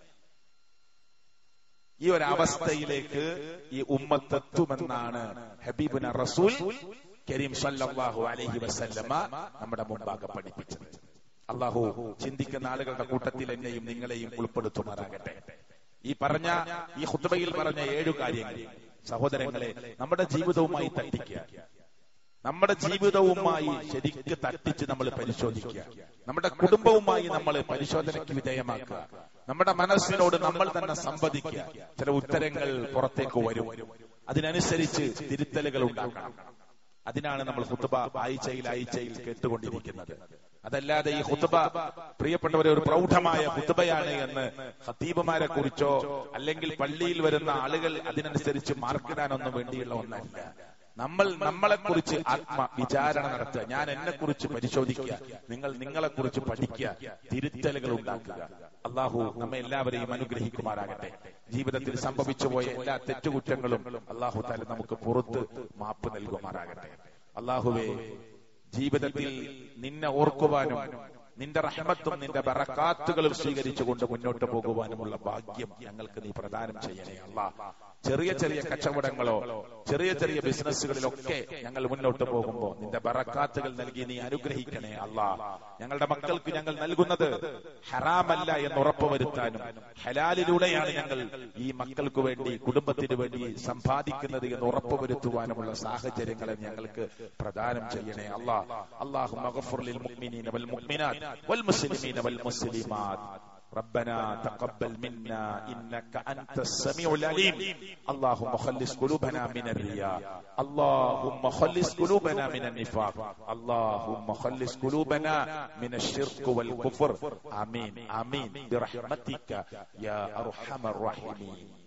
S1: ഈ ഒരു അവസ്ഥയിലേക്ക് ഈ ഉമ്മത്തെത്തുമെന്നാണ് ഹബീബുന റസൂൽ കരീം സല്ലല്ലാഹു അലൈഹി വസല്ലമ നമ്മുടെ മുമ്പാകെ പഠിപ്പിച്ചത് അള്ളാഹു ചിന്തിക്കുന്ന ആളുകളുടെ കൂട്ടത്തിൽ എന്നെയും നിങ്ങളെയും ഉൾപ്പെടുത്തുമാറാകട്ടെ ഈ പറഞ്ഞ ഈ ഹുദ്ബയിൽ പറഞ്ഞ ഏഴു കാര്യങ്ങൾ സഹോദരങ്ങളെ നമ്മുടെ ജീവിതവുമായി തട്ടിക്കുക നമ്മുടെ ജീവിതവുമായി ശരിക്ക് തട്ടിച്ച് നമ്മൾ പരിശോധിക്കുക നമ്മുടെ കുടുംബവുമായി നമ്മൾ പരിശോധനയ്ക്ക് വിധേയമാക്കുക നമ്മുടെ മനസ്സിനോട് നമ്മൾ തന്നെ സംവദിക്കുക ചില ഉത്തരങ്ങൾ പുറത്തേക്ക് വരും അതിനനുസരിച്ച് തിരുത്തലുകൾ ഉണ്ടാക്കണം അതിനാണ് നമ്മൾ ഹുത്തുബ ആഴ്ചയിൽ ആഴ്ചയിൽ കേട്ടുകൊണ്ടിരിക്കുന്നത് അതല്ലാതെ ഈ ഹുത്തുബ പ്രിയപ്പെട്ടവരെ ഒരു പ്രൗഢമായ ഹുത്തുബയാണ് എന്ന് ഹത്തീബുമാരെ കുറിച്ചോ അല്ലെങ്കിൽ പള്ളിയിൽ വരുന്ന ആളുകൾ അതിനനുസരിച്ച് മാർക്കിടാനൊന്നും വേണ്ടിയുള്ള ഒന്നല്ല നമ്മൾ നമ്മളെ കുറിച്ച് ആത്മ വിചാരണ നടത്തുക ഞാൻ എന്നെ കുറിച്ച് പരിശോധിക്കുക നിങ്ങൾ നിങ്ങളെ കുറിച്ച് പഠിക്കുക തിരുത്തലുകൾ ഉണ്ടാക്കുക അള്ളാഹു നമ്മെ എല്ലാവരെയും അനുഗ്രഹിക്കുമാറാകട്ടെ ജീവിതത്തിൽ സംഭവിച്ചു പോയ എല്ലാ തെറ്റുകുറ്റങ്ങളും അള്ളാഹു താല നമുക്ക് പുറത്ത് മാപ്പ് നൽകുമാറാകട്ടെ അള്ളാഹുവെ ജീവിതത്തിൽ നിന്നെ ഓർക്കുവാനും നിന്റെ റഹ്മത്തും നിന്റെ ബറക്കാത്തുകളും സ്വീകരിച്ചുകൊണ്ട് മുന്നോട്ട് പോകുവാനുമുള്ള ഭാഗ്യം ഞങ്ങൾക്ക് നീ പ്രദാനം ചെയ്യണേ അല്ല ചെറിയ ചെറിയ കച്ചവടങ്ങളോ ചെറിയ ചെറിയ ബിസിനസ്സുകളിലൊക്കെ ഞങ്ങൾ മുന്നോട്ട് പോകുമ്പോൾ നിന്റെ ബറക്കാത്തുകൾ നൽകി നീ അനുഗ്രഹിക്കണേ അല്ല ഞങ്ങളുടെ മക്കൾക്ക് ഞങ്ങൾ നൽകുന്നത് ഹറാമല്ല എന്ന് ഉറപ്പുവരുത്താനും ഹലാലിലൂടെയാണ് ഞങ്ങൾ ഈ മക്കൾക്ക് വേണ്ടി കുടുംബത്തിന് വേണ്ടി സമ്പാദിക്കുന്നത് എന്ന് ഉറപ്പുവരുത്തുവാനുമുള്ള സാഹചര്യങ്ങളെ ഞങ്ങൾക്ക് പ്രദാനം ചെയ്യണേ അല്ലാ അള്ളാഹു മഗഫുറിൽ മുഅ്മിനീന വൽ മുഅ്മിനാത്ത് വൽ മുസ്ലിമീന വൽ മുസ്ലിമാത്ത് ربنا تقبل منا انك انت السميع العليم اللهم خلص قلوبنا من الرياء اللهم خلص قلوبنا من النفاق اللهم خلص قلوبنا من الشرك والكفر امين امين برحمتك يا ارحم الراحمين